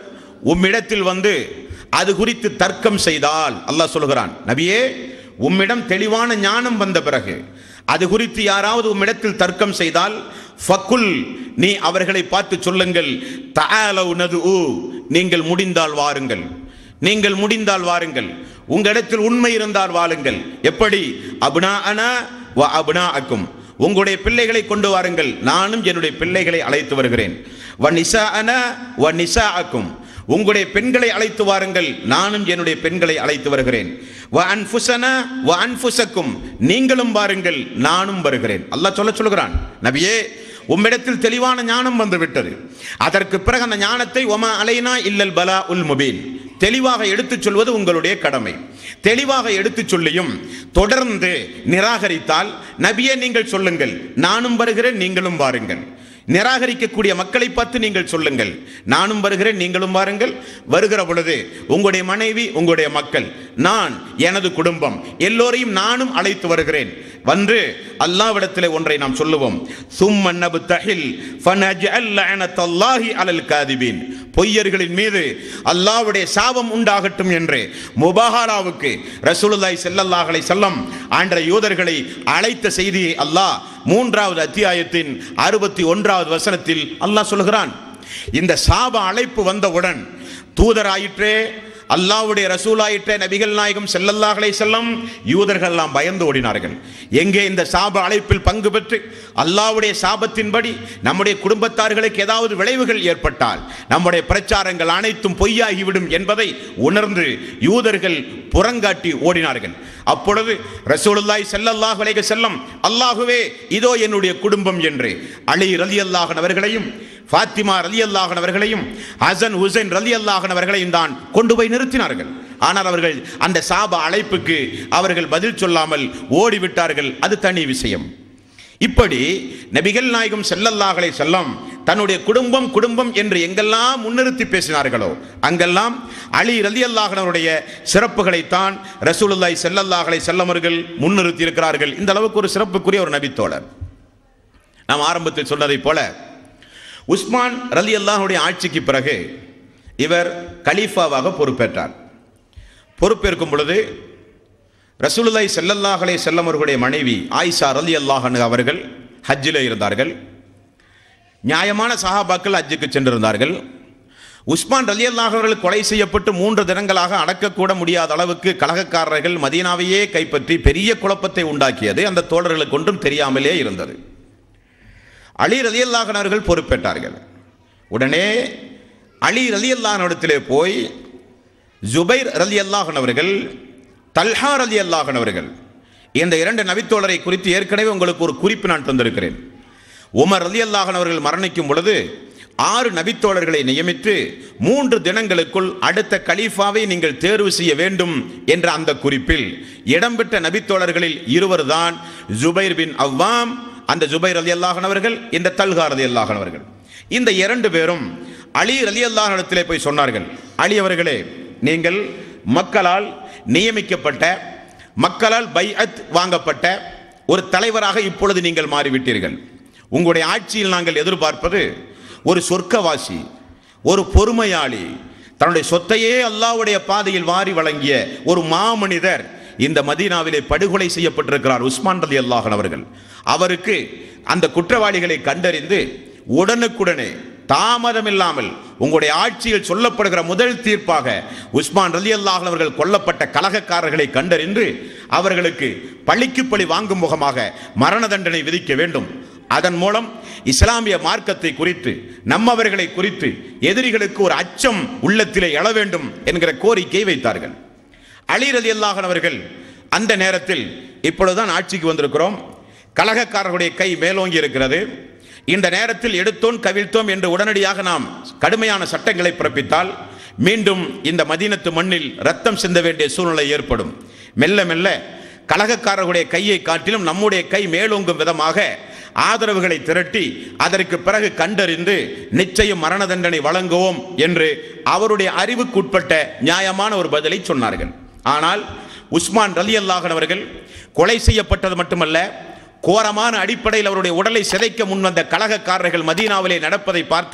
உம்மிடத்தில் வந்து அது குறித்து தர்க்கம் செய்தால் அல்லாஹ் சொல்கிறான் நபியே உம்மிடம் தெளிவான ஞானம் வந்த பிறகு அது குறித்து யாராவது உம்மிடத்தில் தர்க்கம் செய்தால் ஃபக்குல் நீ அவர்களை பார்த்து சொல்லுங்கள் தஆலவ் நதுஉ நீங்கள் முடிந்தால் வாருங்கள் நீங்கள் முடிந்தால் வாருங்கள் உங்களிடத்தில் உண்மை இருந்தால் வாருங்கள் எப்படி அப்னா அனா வ அப்னா அக்கும் உங்களுடைய பிள்ளைகளை கொண்டு வாருங்கள் நானும் என்னுடைய பிள்ளைகளை அழைத்து வருகிறேன் வ நிசா அனா வ நிசா அக்கும் உங்களுடைய பெண்களை அழைத்து வாருங்கள் நானும் என்னுடைய பெண்களை அழைத்து வருகிறேன் வ அன்ஃபுசனா வ அன்ஃபுசக்கும் நீங்களும் வாருங்கள் நானும் வருகிறேன் அல்லாஹ் சொல்ல சொல்கிறான் நபியே உம்மிடத்தில் தெளிவான ஞானம் வந்து விட்டது அதற்கு பிறகு அந்த ஞானத்தை ஒமா அலைனா இல்லல் பலா உல் முபீன் தெளிவாக எடுத்துச் சொல்வது உங்களுடைய கடமை தெளிவாக எடுத்துச் சொல்லியும் தொடர்ந்து நிராகரித்தால் நபியே நீங்கள் சொல்லுங்கள் நானும் வருகிறேன் நீங்களும் வாருங்கள் நிராகரிக்கக்கூடிய மக்களை பார்த்து நீங்கள் சொல்லுங்கள் நானும் வருகிறேன் நீங்களும் வாருங்கள் வருகிற பொழுது உங்களுடைய மனைவி உங்களுடைய மக்கள் நான் எனது குடும்பம் எல்லோரையும் நானும் அழைத்து வருகிறேன் வந்து அல்லாவிடத்திலே ஒன்றை நாம் சொல்லுவோம் சும்மன் நபு தஹில் ஃபனஜஅல் லஅனத்தல்லாஹி அலல் காதிபீன் பொய்யர்களின் மீது அல்லாஹ்வுடைய சாபம் உண்டாகட்டும் என்று முபஹாராவுக்கு ரசூலுல்லாஹி ஸல்லல்லாஹு அலைஹி வஸல்லம் ஆண்ட யூதர்களை அழைத்த செய்தியை அல்லாஹ் மூன்றாவது அத்தியாயத்தின் அறுபத்தி ஒன்றாவது வசனத்தில் அல்லாஹ் சொல்கிறான் இந்த சாப அழைப்பு வந்தவுடன் தூதராயிற்றே அல்லாஹ்வுடைய ரசூலாயிற்ற நபிகள் நாயகம் ஸல்லல்லாஹு அலைஹி செல்லம் யூதர்கள் எல்லாம் பயந்து ஓடினார்கள் எங்கே இந்த சாப அழைப்பில் பங்கு பெற்று அல்லாஹ்வுடைய சாபத்தின்படி நம்முடைய குடும்பத்தார்களுக்கு ஏதாவது விளைவுகள் ஏற்பட்டால் நம்முடைய பிரச்சாரங்கள் அனைத்தும் பொய்யாகிவிடும் என்பதை உணர்ந்து யூதர்கள் புறங்காட்டி ஓடினார்கள் அப்பொழுது ரசூலுல்லாஹி ஸல்லல்லாஹு அலைஹி செல்லம் அல்லாஹுவே இதோ என்னுடைய குடும்பம் என்று அலி ரலியல்லாஹு அவர்களையும் ஃபாத்திமா ரலி அல்லாஹன் அவர்களையும் ஹசன் ஹுசைன் ரலி அல்லாஹன் அவர்களையும் தான் கொண்டு போய் நிறுத்தினார்கள் ஆனால் அவர்கள் அந்த சாப அழைப்புக்கு அவர்கள் பதில் சொல்லாமல் ஓடிவிட்டார்கள் அது தனி விஷயம் இப்படி நபிகள் நாயகம் செல்லல்லாஹலை செல்லம் தன்னுடைய குடும்பம் குடும்பம் என்று எங்கெல்லாம் முன்னிறுத்தி பேசினார்களோ அங்கெல்லாம் அலி ரலி அல்லாஹனுடைய சிறப்புகளைத்தான் ரசூலுல்லாய் செல்லல்லாஹலை செல்லமர்கள் முன்னிறுத்தி இருக்கிறார்கள் இந்த அளவுக்கு ஒரு சிறப்புக்குரிய ஒரு நபித்தோழர் நாம் ஆரம்பத்தில் சொன்னதைப் போல உஸ்மான் ரலி அல்லாஹுடைய ஆட்சிக்கு பிறகு இவர் கலீஃபாவாக பொறுப்பேற்றார் பொறுப்பேற்கும் பொழுது ரசூலுல்லாய் செல்லல்லாஹலே செல்லம் அவர்களுடைய மனைவி ஆயிஷா ரலி அல்லாஹன் அவர்கள் ஹஜ்ஜில் இருந்தார்கள் நியாயமான சஹாபாக்கள் ஹஜ்ஜுக்கு சென்றிருந்தார்கள் உஸ்மான் ரலி அல்லாஹ் அவர்கள் கொலை செய்யப்பட்டு மூன்று தினங்களாக அடக்கக்கூட முடியாத அளவுக்கு கலகக்காரர்கள் மதீனாவையே கைப்பற்றி பெரிய குழப்பத்தை உண்டாக்கியது அந்த தோழர்களுக்கு ஒன்றும் தெரியாமலே இருந்தது அலி ரலி அல்லாஹனவர்கள் பொறுப்பேற்றார்கள் உடனே அலி ரலி அல்லாஹனிடத்திலே போய் ஜுபைர் ரலி அல்லாஹன் அவர்கள் தல்ஹா ரலி அல்லாஹன் அவர்கள் இந்த இரண்டு நபித்தோழரை குறித்து ஏற்கனவே உங்களுக்கு ஒரு குறிப்பு நான் தந்திருக்கிறேன் உமர் ரலி அல்லாஹன் அவர்கள் மரணிக்கும் பொழுது ஆறு நபித்தோழர்களை நியமித்து மூன்று தினங்களுக்குள் அடுத்த கலீஃபாவை நீங்கள் தேர்வு செய்ய வேண்டும் என்ற அந்த குறிப்பில் இடம்பெற்ற நபித்தோழர்களில் இருவர் தான் ஜுபைர் பின் அவ்வாம் அந்த ஜுபைர் அலி அல்லாஹன் அவர்கள் இந்த தல்கா ரலி அல்லாஹன் அவர்கள் இந்த இரண்டு பேரும் அலி ரலி அல்லாஹனிடத்திலே போய் சொன்னார்கள் அலி அவர்களே நீங்கள் மக்களால் நியமிக்கப்பட்ட மக்களால் பைஅத் வாங்கப்பட்ட ஒரு தலைவராக இப்பொழுது நீங்கள் மாறிவிட்டீர்கள் உங்களுடைய ஆட்சியில் நாங்கள் எதிர்பார்ப்பது ஒரு சொர்க்கவாசி ஒரு பொறுமையாளி தன்னுடைய சொத்தையே அல்லாஹ்வுடைய பாதையில் வாரி வழங்கிய ஒரு மாமனிதர் இந்த மதீனாவிலே படுகொலை செய்யப்பட்டிருக்கிறார் உஸ்மான் ரலி அல்லாஹன் அவர்கள் அவருக்கு அந்த குற்றவாளிகளை கண்டறிந்து உடனுக்குடனே தாமதம் இல்லாமல் உங்களுடைய ஆட்சியில் சொல்லப்படுகிற முதல் தீர்ப்பாக உஸ்மான் ரலி அல்லாஹன் அவர்கள் கொல்லப்பட்ட கலகக்காரர்களை கண்டறிந்து அவர்களுக்கு பழிக்கு பழி வாங்கும் முகமாக மரண தண்டனை விதிக்க வேண்டும் அதன் மூலம் இஸ்லாமிய மார்க்கத்தை குறித்து நம்மவர்களை குறித்து எதிரிகளுக்கு ஒரு அச்சம் உள்ளத்திலே எழ வேண்டும் என்கிற கோரிக்கை வைத்தார்கள் அலி ரலி அல்லாஹன் அவர்கள் அந்த நேரத்தில் இப்பொழுதுதான் ஆட்சிக்கு வந்திருக்கிறோம் கலகக்காரர்களுடைய கை மேலோங்கி இருக்கிறது இந்த நேரத்தில் எடுத்தோம் கவிழ்த்தோம் என்று உடனடியாக நாம் கடுமையான சட்டங்களை பிறப்பித்தால் மீண்டும் இந்த மதீனத்து மண்ணில் ரத்தம் சிந்த வேண்டிய சூழ்நிலை ஏற்படும் மெல்ல மெல்ல கலகக்காரர்களுடைய கையை காட்டிலும் நம்முடைய கை மேலோங்கும் விதமாக ஆதரவுகளை திரட்டி அதற்கு பிறகு கண்டறிந்து நிச்சயம் மரண தண்டனை வழங்குவோம் என்று அவருடைய அறிவுக்குட்பட்ட நியாயமான ஒரு பதிலை சொன்னார்கள் ஆனால் உஸ்மான் ரலி அல்லாஹன் அவர்கள் கொலை செய்யப்பட்டது மட்டுமல்ல கோரமான அடிப்படையில் அவருடைய உடலை சிதைக்க முன்வந்த கலகக்காரர்கள் மதீனாவிலே நடப்பதை பார்த்த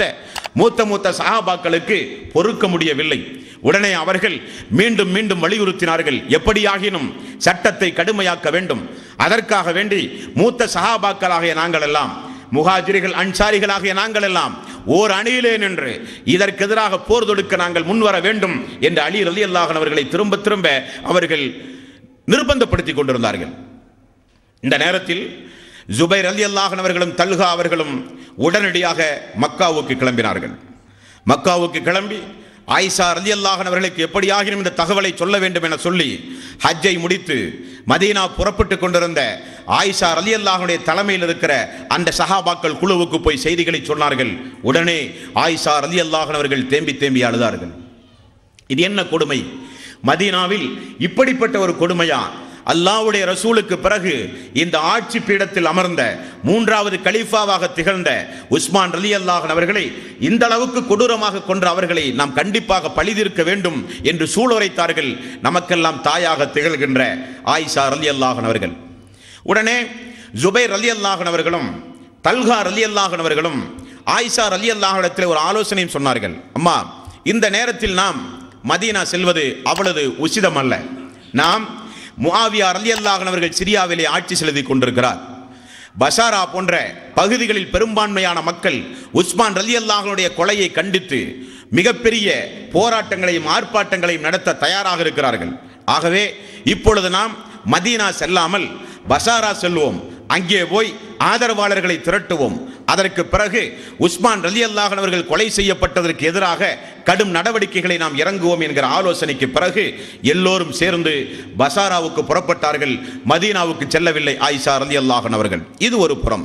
மூத்த மூத்த சஹாபாக்களுக்கு பொறுக்க முடியவில்லை உடனே அவர்கள் மீண்டும் மீண்டும் வலியுறுத்தினார்கள் எப்படியாகினும் சட்டத்தை கடுமையாக்க வேண்டும் அதற்காக வேண்டி மூத்த சஹாபாக்களாகிய நாங்கள் எல்லாம் முஹாஜிரிகள் அன்சாரிகளாகிய நாங்கள் எல்லாம் ஓர் அணியிலே நின்று இதற்கு எதிராக போர் தொடுக்க நாங்கள் முன்வர வேண்டும் என்று அலி ரலி அவர்களை திரும்ப திரும்ப அவர்கள் நிர்பந்தப்படுத்திக் கொண்டிருந்தார்கள் இந்த நேரத்தில் ஜுபைர் அலி அல்லாஹன் அவர்களும் தல்ஹா அவர்களும் உடனடியாக மக்காவுக்கு கிளம்பினார்கள் மக்காவுக்கு கிளம்பி ஆயிஷா ரலி அல்லாஹன் அவர்களுக்கு எப்படியாகினும் இந்த தகவலை சொல்ல வேண்டும் என சொல்லி ஹஜ்ஜை முடித்து மதீனா புறப்பட்டு கொண்டிருந்த ஆயிஷா ரலி அல்லாஹனுடைய தலைமையில் இருக்கிற அந்த சஹாபாக்கள் குழுவுக்கு போய் செய்திகளை சொன்னார்கள் உடனே ஆயிஷா ரலி அல்லாஹன் அவர்கள் தேம்பி தேம்பி அழுதார்கள் இது என்ன கொடுமை மதீனாவில் இப்படிப்பட்ட ஒரு கொடுமையா அல்லாஹ்வுடைய ரசூலுக்கு பிறகு இந்த ஆட்சி பீடத்தில் அமர்ந்த மூன்றாவது கலீஃபாவாக திகழ்ந்த உஸ்மான் ரலி அல்லாஹன் அவர்களை இந்த அளவுக்கு கொடூரமாக கொன்ற அவர்களை நாம் கண்டிப்பாக பழிதீர்க்க வேண்டும் என்று சூளுரைத்தார்கள் நமக்கெல்லாம் தாயாக திகழ்கின்ற ஆயிஷா ரலி அல்லாஹன் அவர்கள் உடனே ஜுபைர் ரலி அல்லாஹன் அவர்களும் தல்கா ரலி அல்லாஹன் அவர்களும் ஆயிஷா ரலி அல்லாஹிடத்தில் ஒரு ஆலோசனையும் சொன்னார்கள் அம்மா இந்த நேரத்தில் நாம் மதீனா செல்வது அவ்வளவு உசிதம் அல்ல நாம் முஆவியா ரலி அல்லாஹன் அவர்கள் சிரியாவிலே ஆட்சி செலுத்திக் கொண்டிருக்கிறார் பசாரா போன்ற பகுதிகளில் பெரும்பான்மையான மக்கள் உஸ்மான் ரலி அல்லாஹனுடைய கொலையை கண்டித்து மிகப்பெரிய போராட்டங்களையும் ஆர்ப்பாட்டங்களையும் நடத்த தயாராக இருக்கிறார்கள் ஆகவே இப்பொழுது நாம் மதீனா செல்லாமல் பசாரா செல்வோம் அங்கே போய் ஆதரவாளர்களை திரட்டுவோம் அதற்கு பிறகு உஸ்மான் ரலி அல்லாஹன் அவர்கள் கொலை செய்யப்பட்டதற்கு எதிராக கடும் நடவடிக்கைகளை நாம் இறங்குவோம் என்கிற ஆலோசனைக்கு பிறகு எல்லோரும் சேர்ந்து பசாராவுக்கு புறப்பட்டார்கள் மதீனாவுக்கு செல்லவில்லை ஆயிஷா ரலி அல்லாஹன் அவர்கள் இது ஒரு புறம்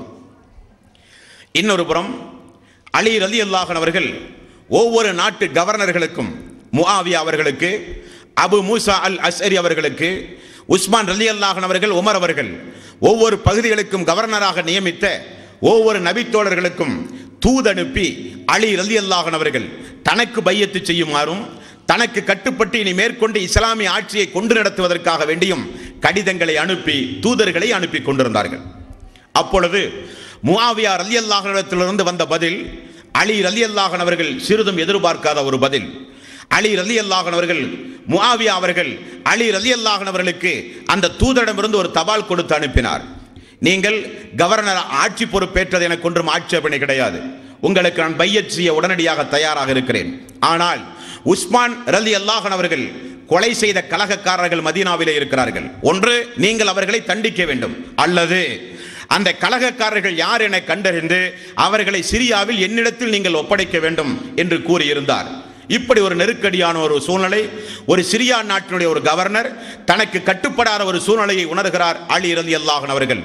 இன்னொரு புறம் அலி ரலி அல்லாஹன் அவர்கள் ஒவ்வொரு நாட்டு கவர்னர்களுக்கும் முஆவியா அவர்களுக்கு அபு மூசா அல் அஸ்அரி அவர்களுக்கு உஸ்மான் ரலி அல்லாஹன் அவர்கள் உமர் அவர்கள் ஒவ்வொரு பகுதிகளுக்கும் கவர்னராக நியமித்த ஒவ்வொரு நபித்தோழர்களுக்கும் தூதனுப்பி அலி ரலி அல்லாஹன் அவர்கள் தனக்கு பையத்து செய்யுமாறும் தனக்கு கட்டுப்பட்டு இனி மேற்கொண்டு இஸ்லாமிய ஆட்சியை கொண்டு நடத்துவதற்காக வேண்டியும் கடிதங்களை அனுப்பி தூதர்களை அனுப்பி கொண்டிருந்தார்கள் அப்பொழுது முஆவியா ரலி அல்லாஹனிடத்திலிருந்து வந்த பதில் அலி ரலி அல்லாஹன் அவர்கள் சிறிதும் எதிர்பார்க்காத ஒரு பதில் அலி ரலி அல்லாஹன் அவர்கள் முஆவியா அவர்கள் அலி ரலி அல்லாஹன் அவர்களுக்கு அந்த தூதரிடமிருந்து ஒரு தபால் கொடுத்து அனுப்பினார் நீங்கள் கவர்னர் ஆட்சி பொறுப்பேற்றது எனக்கு ஒன்றும் ஆட்சேபனை கிடையாது உங்களுக்கு நான் பையச் செய்ய உடனடியாக தயாராக இருக்கிறேன் ஆனால் உஸ்மான் ரலி அல்லாஹன் அவர்கள் கொலை செய்த கலகக்காரர்கள் மதீனாவிலே இருக்கிறார்கள் ஒன்று நீங்கள் அவர்களை தண்டிக்க வேண்டும் அல்லது அந்த கலகக்காரர்கள் யார் என கண்டறிந்து அவர்களை சிரியாவில் என்னிடத்தில் நீங்கள் ஒப்படைக்க வேண்டும் என்று கூறியிருந்தார் இப்படி ஒரு நெருக்கடியான ஒரு சூழ்நிலை ஒரு சிரியா நாட்டினுடைய ஒரு கவர்னர் தனக்கு கட்டுப்படாத ஒரு சூழ்நிலையை உணர்கிறார் அலி ரலி அல்லாஹன் அவர்கள்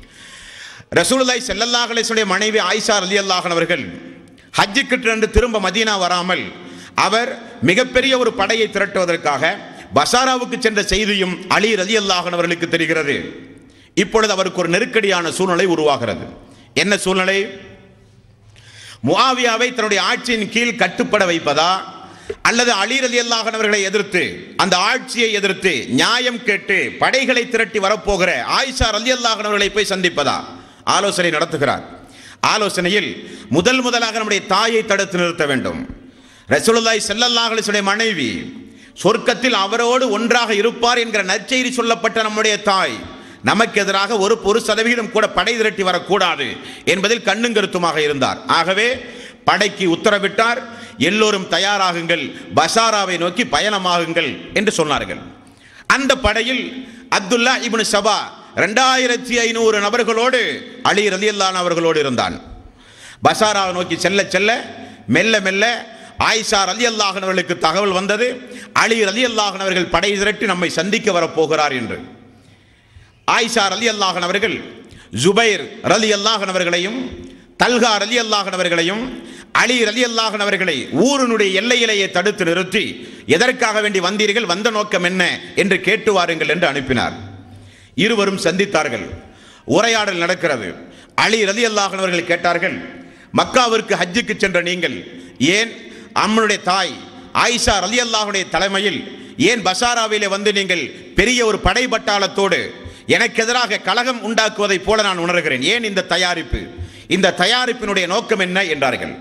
ரசூலுல்லாய் ஸல்லல்லாஹு அலைஹி வஸல்லம் மனைவி ஆயிஷா ரலி அல்லாஹன் அவர்கள் ஹஜ்ஜுக்கு சென்று திரும்ப மதீனா வராமல் அவர் மிகப்பெரிய ஒரு படையை திரட்டுவதற்காக பசாராவுக்கு சென்ற செய்தியும் அலி ரலி அல்லாஹன் அவர்களுக்கு தெரிகிறது இப்பொழுது அவருக்கு ஒரு நெருக்கடியான சூழ்நிலை உருவாகிறது என்ன சூழ்நிலை முஆவியாவை தன்னுடைய ஆட்சியின் கீழ் கட்டுப்பட வைப்பதா அல்லது அலி ரலி அல்லாஹனவர்களை எதிர்த்து அந்த ஆட்சியை எதிர்த்து நியாயம் கேட்டு படைகளை திரட்டி வரப்போகிற ஆயிஷா ரலி அல்லாஹனவர்களை போய் சந்திப்பதா ஆலோசனை நடத்துகிறார் ஆலோசனையில் முதல் முதலாக நம்முடைய தாயை தடுத்து நிறுத்த வேண்டும் ரசூலுல்லாஹி ஸல்லல்லாஹு அலைஹி வஸல்லம் மனைவி சொர்க்கத்தில் அவரோடு ஒன்றாக இருப்பார் என்கிற நற்செய்தி சொல்லப்பட்ட நம்முடைய தாய் நமக்கு எதிராக ஒரு ஒரு சதவிகிதம் கூட படை திரட்டி வரக்கூடாது என்பதில் கண்ணும் கருத்துமாக இருந்தார் ஆகவே படைக்கு உத்தரவிட்டார் எல்லோரும் தயாராகுங்கள் பசாராவை நோக்கி பயணமாகுங்கள் என்று சொன்னார்கள் அந்த படையில் அப்துல்லா இப்னு சபா ரெண்டாயிரத்தி ஐநூறு நபர்களோடு அலி ரலியல்லான் அவர்களோடு இருந்தான் பசாராவை நோக்கி செல்ல செல்ல மெல்ல மெல்ல ஆயிஷா ரலி அல்லாஹன் அவர்களுக்கு தகவல் வந்தது அலி ரலி அல்லாஹன் அவர்கள் படை திரட்டி நம்மை சந்திக்க வரப்போகிறார் என்று ஆயிஷா ரலி அல்லாஹன் அவர்கள் ஜுபைர் ரலி அல்லாஹன் அவர்களையும் தல்கா ரலி அல்லாஹன் அவர்களையும் அலி ரலி அல்லாஹன் அவர்களை ஊரினுடைய எல்லையிலேயே தடுத்து நிறுத்தி எதற்காக வேண்டி வந்தீர்கள் வந்த நோக்கம் என்ன என்று கேட்டு வாருங்கள் என்று அனுப்பினார் இருவரும் சந்தித்தார்கள் உரையாடல் நடக்கிறது அலி ரலி அல்லாஹன் அவர்கள் கேட்டார்கள் மக்காவிற்கு ஹஜ்ஜுக்கு சென்ற நீங்கள் ஏன் அம்மனுடைய தாய் ஆயிஷா ரலி அல்லாஹுடைய தலைமையில் ஏன் பசாராவிலே வந்து நீங்கள் பெரிய ஒரு படை பட்டாளத்தோடு எனக்கு எதிராக கலகம் உண்டாக்குவதைப் போல நான் உணர்கிறேன் ஏன் இந்த தயாரிப்பு இந்த தயாரிப்பினுடைய நோக்கம் என்ன என்றார்கள்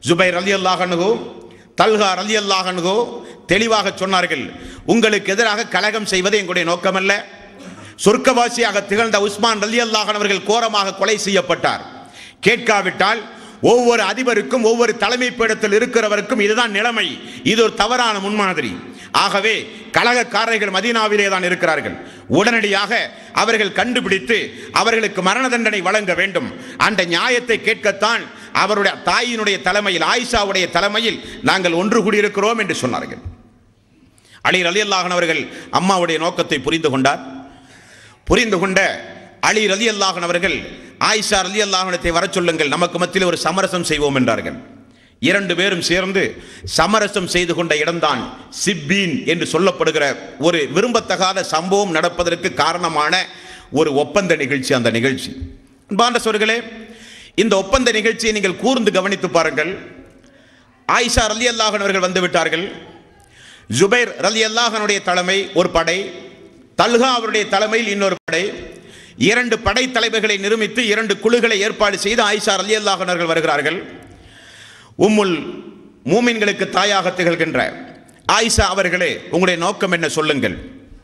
ஜுபைர் அலி அல்லாஹனுகோ தல்ஹா அலி அல்லாஹனுகோ தெளிவாக சொன்னார்கள் உங்களுக்கு எதிராக கலகம் செய்வது எங்களுடைய நோக்கமல்ல சொர்க்கவாசியாக திகழ்ந்த உஸ்மான் அலி அல்லாஹன் அவர்கள் கோரமாக கொலை செய்யப்பட்டார் கேட்காவிட்டால் ஒவ்வொரு அதிபருக்கும் ஒவ்வொரு தலைமை பீடத்தில் இருக்கிறவருக்கும் இதுதான் நிலைமை இது ஒரு தவறான முன்மாதிரி ஆகவே கழகக்காரர்கள் மதீனாவிலே தான் இருக்கிறார்கள் உடனடியாக அவர்கள் கண்டுபிடித்து அவர்களுக்கு மரண தண்டனை வழங்க வேண்டும் அந்த நியாயத்தை கேட்கத்தான் அவருடைய தாயினுடைய தலைமையில் ஆயிஷாவுடைய தலைமையில் நாங்கள் ஒன்று கூடியிருக்கிறோம் என்று சொன்னார்கள் அலி அலி அல்லாஹன் அவர்கள் அம்மாவுடைய நோக்கத்தை புரிந்து கொண்டார் புரிந்து கொண்ட அலி ரலி அல்லாஹன் அவர்கள் ஆயிஷா ரலி அல்லாஹனத்தை வர சொல்லுங்கள் நமக்கு மத்தியில் ஒரு சமரசம் செய்வோம் என்றார்கள் இரண்டு பேரும் சேர்ந்து சமரசம் செய்து கொண்ட இடம்தான் சிப்பீன் என்று சொல்லப்படுகிற ஒரு விரும்பத்தகாத சம்பவம் நடப்பதற்கு காரணமான ஒரு ஒப்பந்த நிகழ்ச்சி அந்த நிகழ்ச்சி அன்பார்ந்த சொர்களே இந்த ஒப்பந்த நிகழ்ச்சியை நீங்கள் கூர்ந்து கவனித்து பாருங்கள் ஆயிஷா ரலி அல்லாஹன் அவர்கள் வந்து விட்டார்கள் ஜுபைர் ரலி அல்லாஹனுடைய தலைமை ஒரு படை தல்ஹா அவருடைய தலைமையில் இன்னொரு படை இரண்டு படை தலைவர்களை நிருமித்து இரண்டு குழுக்களை ஏற்பாடு செய்து ஆயிஷா அலி அல்லாஹனர்கள் வருகிறார்கள் உம்முல் மூமின்களுக்கு தாயாக திகழ்கின்ற ஆயிஷா அவர்களே உங்களுடைய நோக்கம் என்ன சொல்லுங்கள்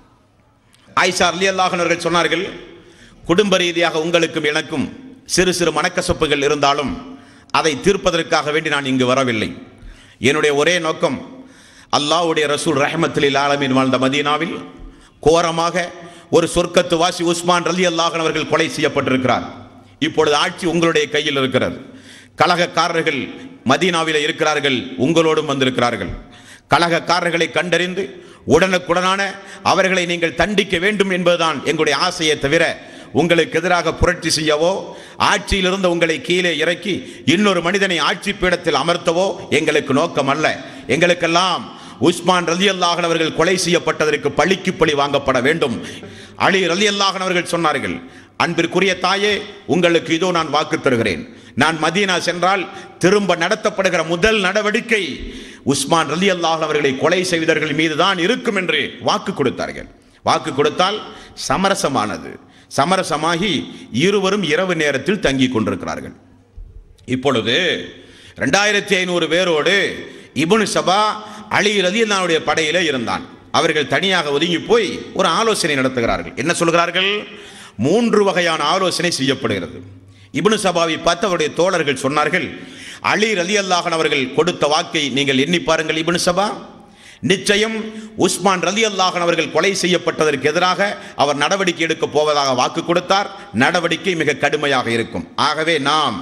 ஆயிஷா அலி அல்லாஹனர்கள் சொன்னார்கள் குடும்ப ரீதியாக உங்களுக்கும் எனக்கும் சிறு சிறு மனக்கசப்புகள் இருந்தாலும் அதை தீர்ப்பதற்காக வேண்டி நான் இங்கு வரவில்லை என்னுடைய ஒரே நோக்கம் அல்லாஹ்வுடைய ரசூல் ரஹமத்துலில் ஆலமீன் வாழ்ந்த மதீனாவில் கோரமாக ஒரு சொர்க்கத்து வாசி உஸ்மான் ரலி அல்லாஹன் அவர்கள் கொலை செய்யப்பட்டிருக்கிறார் இப்பொழுது ஆட்சி உங்களுடைய கையில் இருக்கிறது கலகக்காரர்கள் மதீனாவில் இருக்கிறார்கள் உங்களோடும் வந்திருக்கிறார்கள் கலகக்காரர்களை கண்டறிந்து உடனுக்குடனான அவர்களை நீங்கள் தண்டிக்க வேண்டும் என்பதுதான் எங்களுடைய ஆசையை தவிர உங்களுக்கு எதிராக புரட்சி செய்யவோ ஆட்சியில் இருந்த உங்களை கீழே இறக்கி இன்னொரு மனிதனை ஆட்சி பீடத்தில் அமர்த்தவோ எங்களுக்கு நோக்கம் அல்ல எங்களுக்கெல்லாம் உஸ்மான் ரலி அல்லாஹன் அவர்கள் கொலை செய்யப்பட்டதற்கு பழிக்கு பழி வாங்கப்பட வேண்டும் அலி ரலி அல்லாஹன் அவர்கள் சொன்னார்கள் அன்பிற்குரிய தாயே உங்களுக்கு இதோ நான் வாக்கு தருகிறேன் நான் மதீனா சென்றால் திரும்ப நடத்தப்படுகிற முதல் நடவடிக்கை உஸ்மான் ரலி அல்லாஹன் அவர்களை கொலை செய்வதர்கள் மீது தான் இருக்கும் என்று வாக்கு கொடுத்தார்கள் வாக்கு கொடுத்தால் சமரசமானது சமரசமாகி இருவரும் இரவு நேரத்தில் தங்கி கொண்டிருக்கிறார்கள் இப்பொழுது ரெண்டாயிரத்தி ஐநூறு பேரோடு இபுனு சபா அலி ரலியல்லாவுடைய படையிலே இருந்தான் அவர்கள் தனியாக ஒதுங்கி போய் ஒரு ஆலோசனை நடத்துகிறார்கள் என்ன சொல்கிறார்கள் மூன்று வகையான ஆலோசனை செய்யப்படுகிறது இப்னு சபாவை பார்த்து அவருடைய தோழர்கள் சொன்னார்கள் அலி ரலி அல்லாஹன் அவர்கள் கொடுத்த வாக்கை நீங்கள் எண்ணி பாருங்கள் இப்னு சபா நிச்சயம் உஸ்மான் ரலி அல்லாஹன் அவர்கள் கொலை செய்யப்பட்டதற்கு எதிராக அவர் நடவடிக்கை எடுக்க போவதாக வாக்கு கொடுத்தார் நடவடிக்கை மிக கடுமையாக இருக்கும் ஆகவே நாம்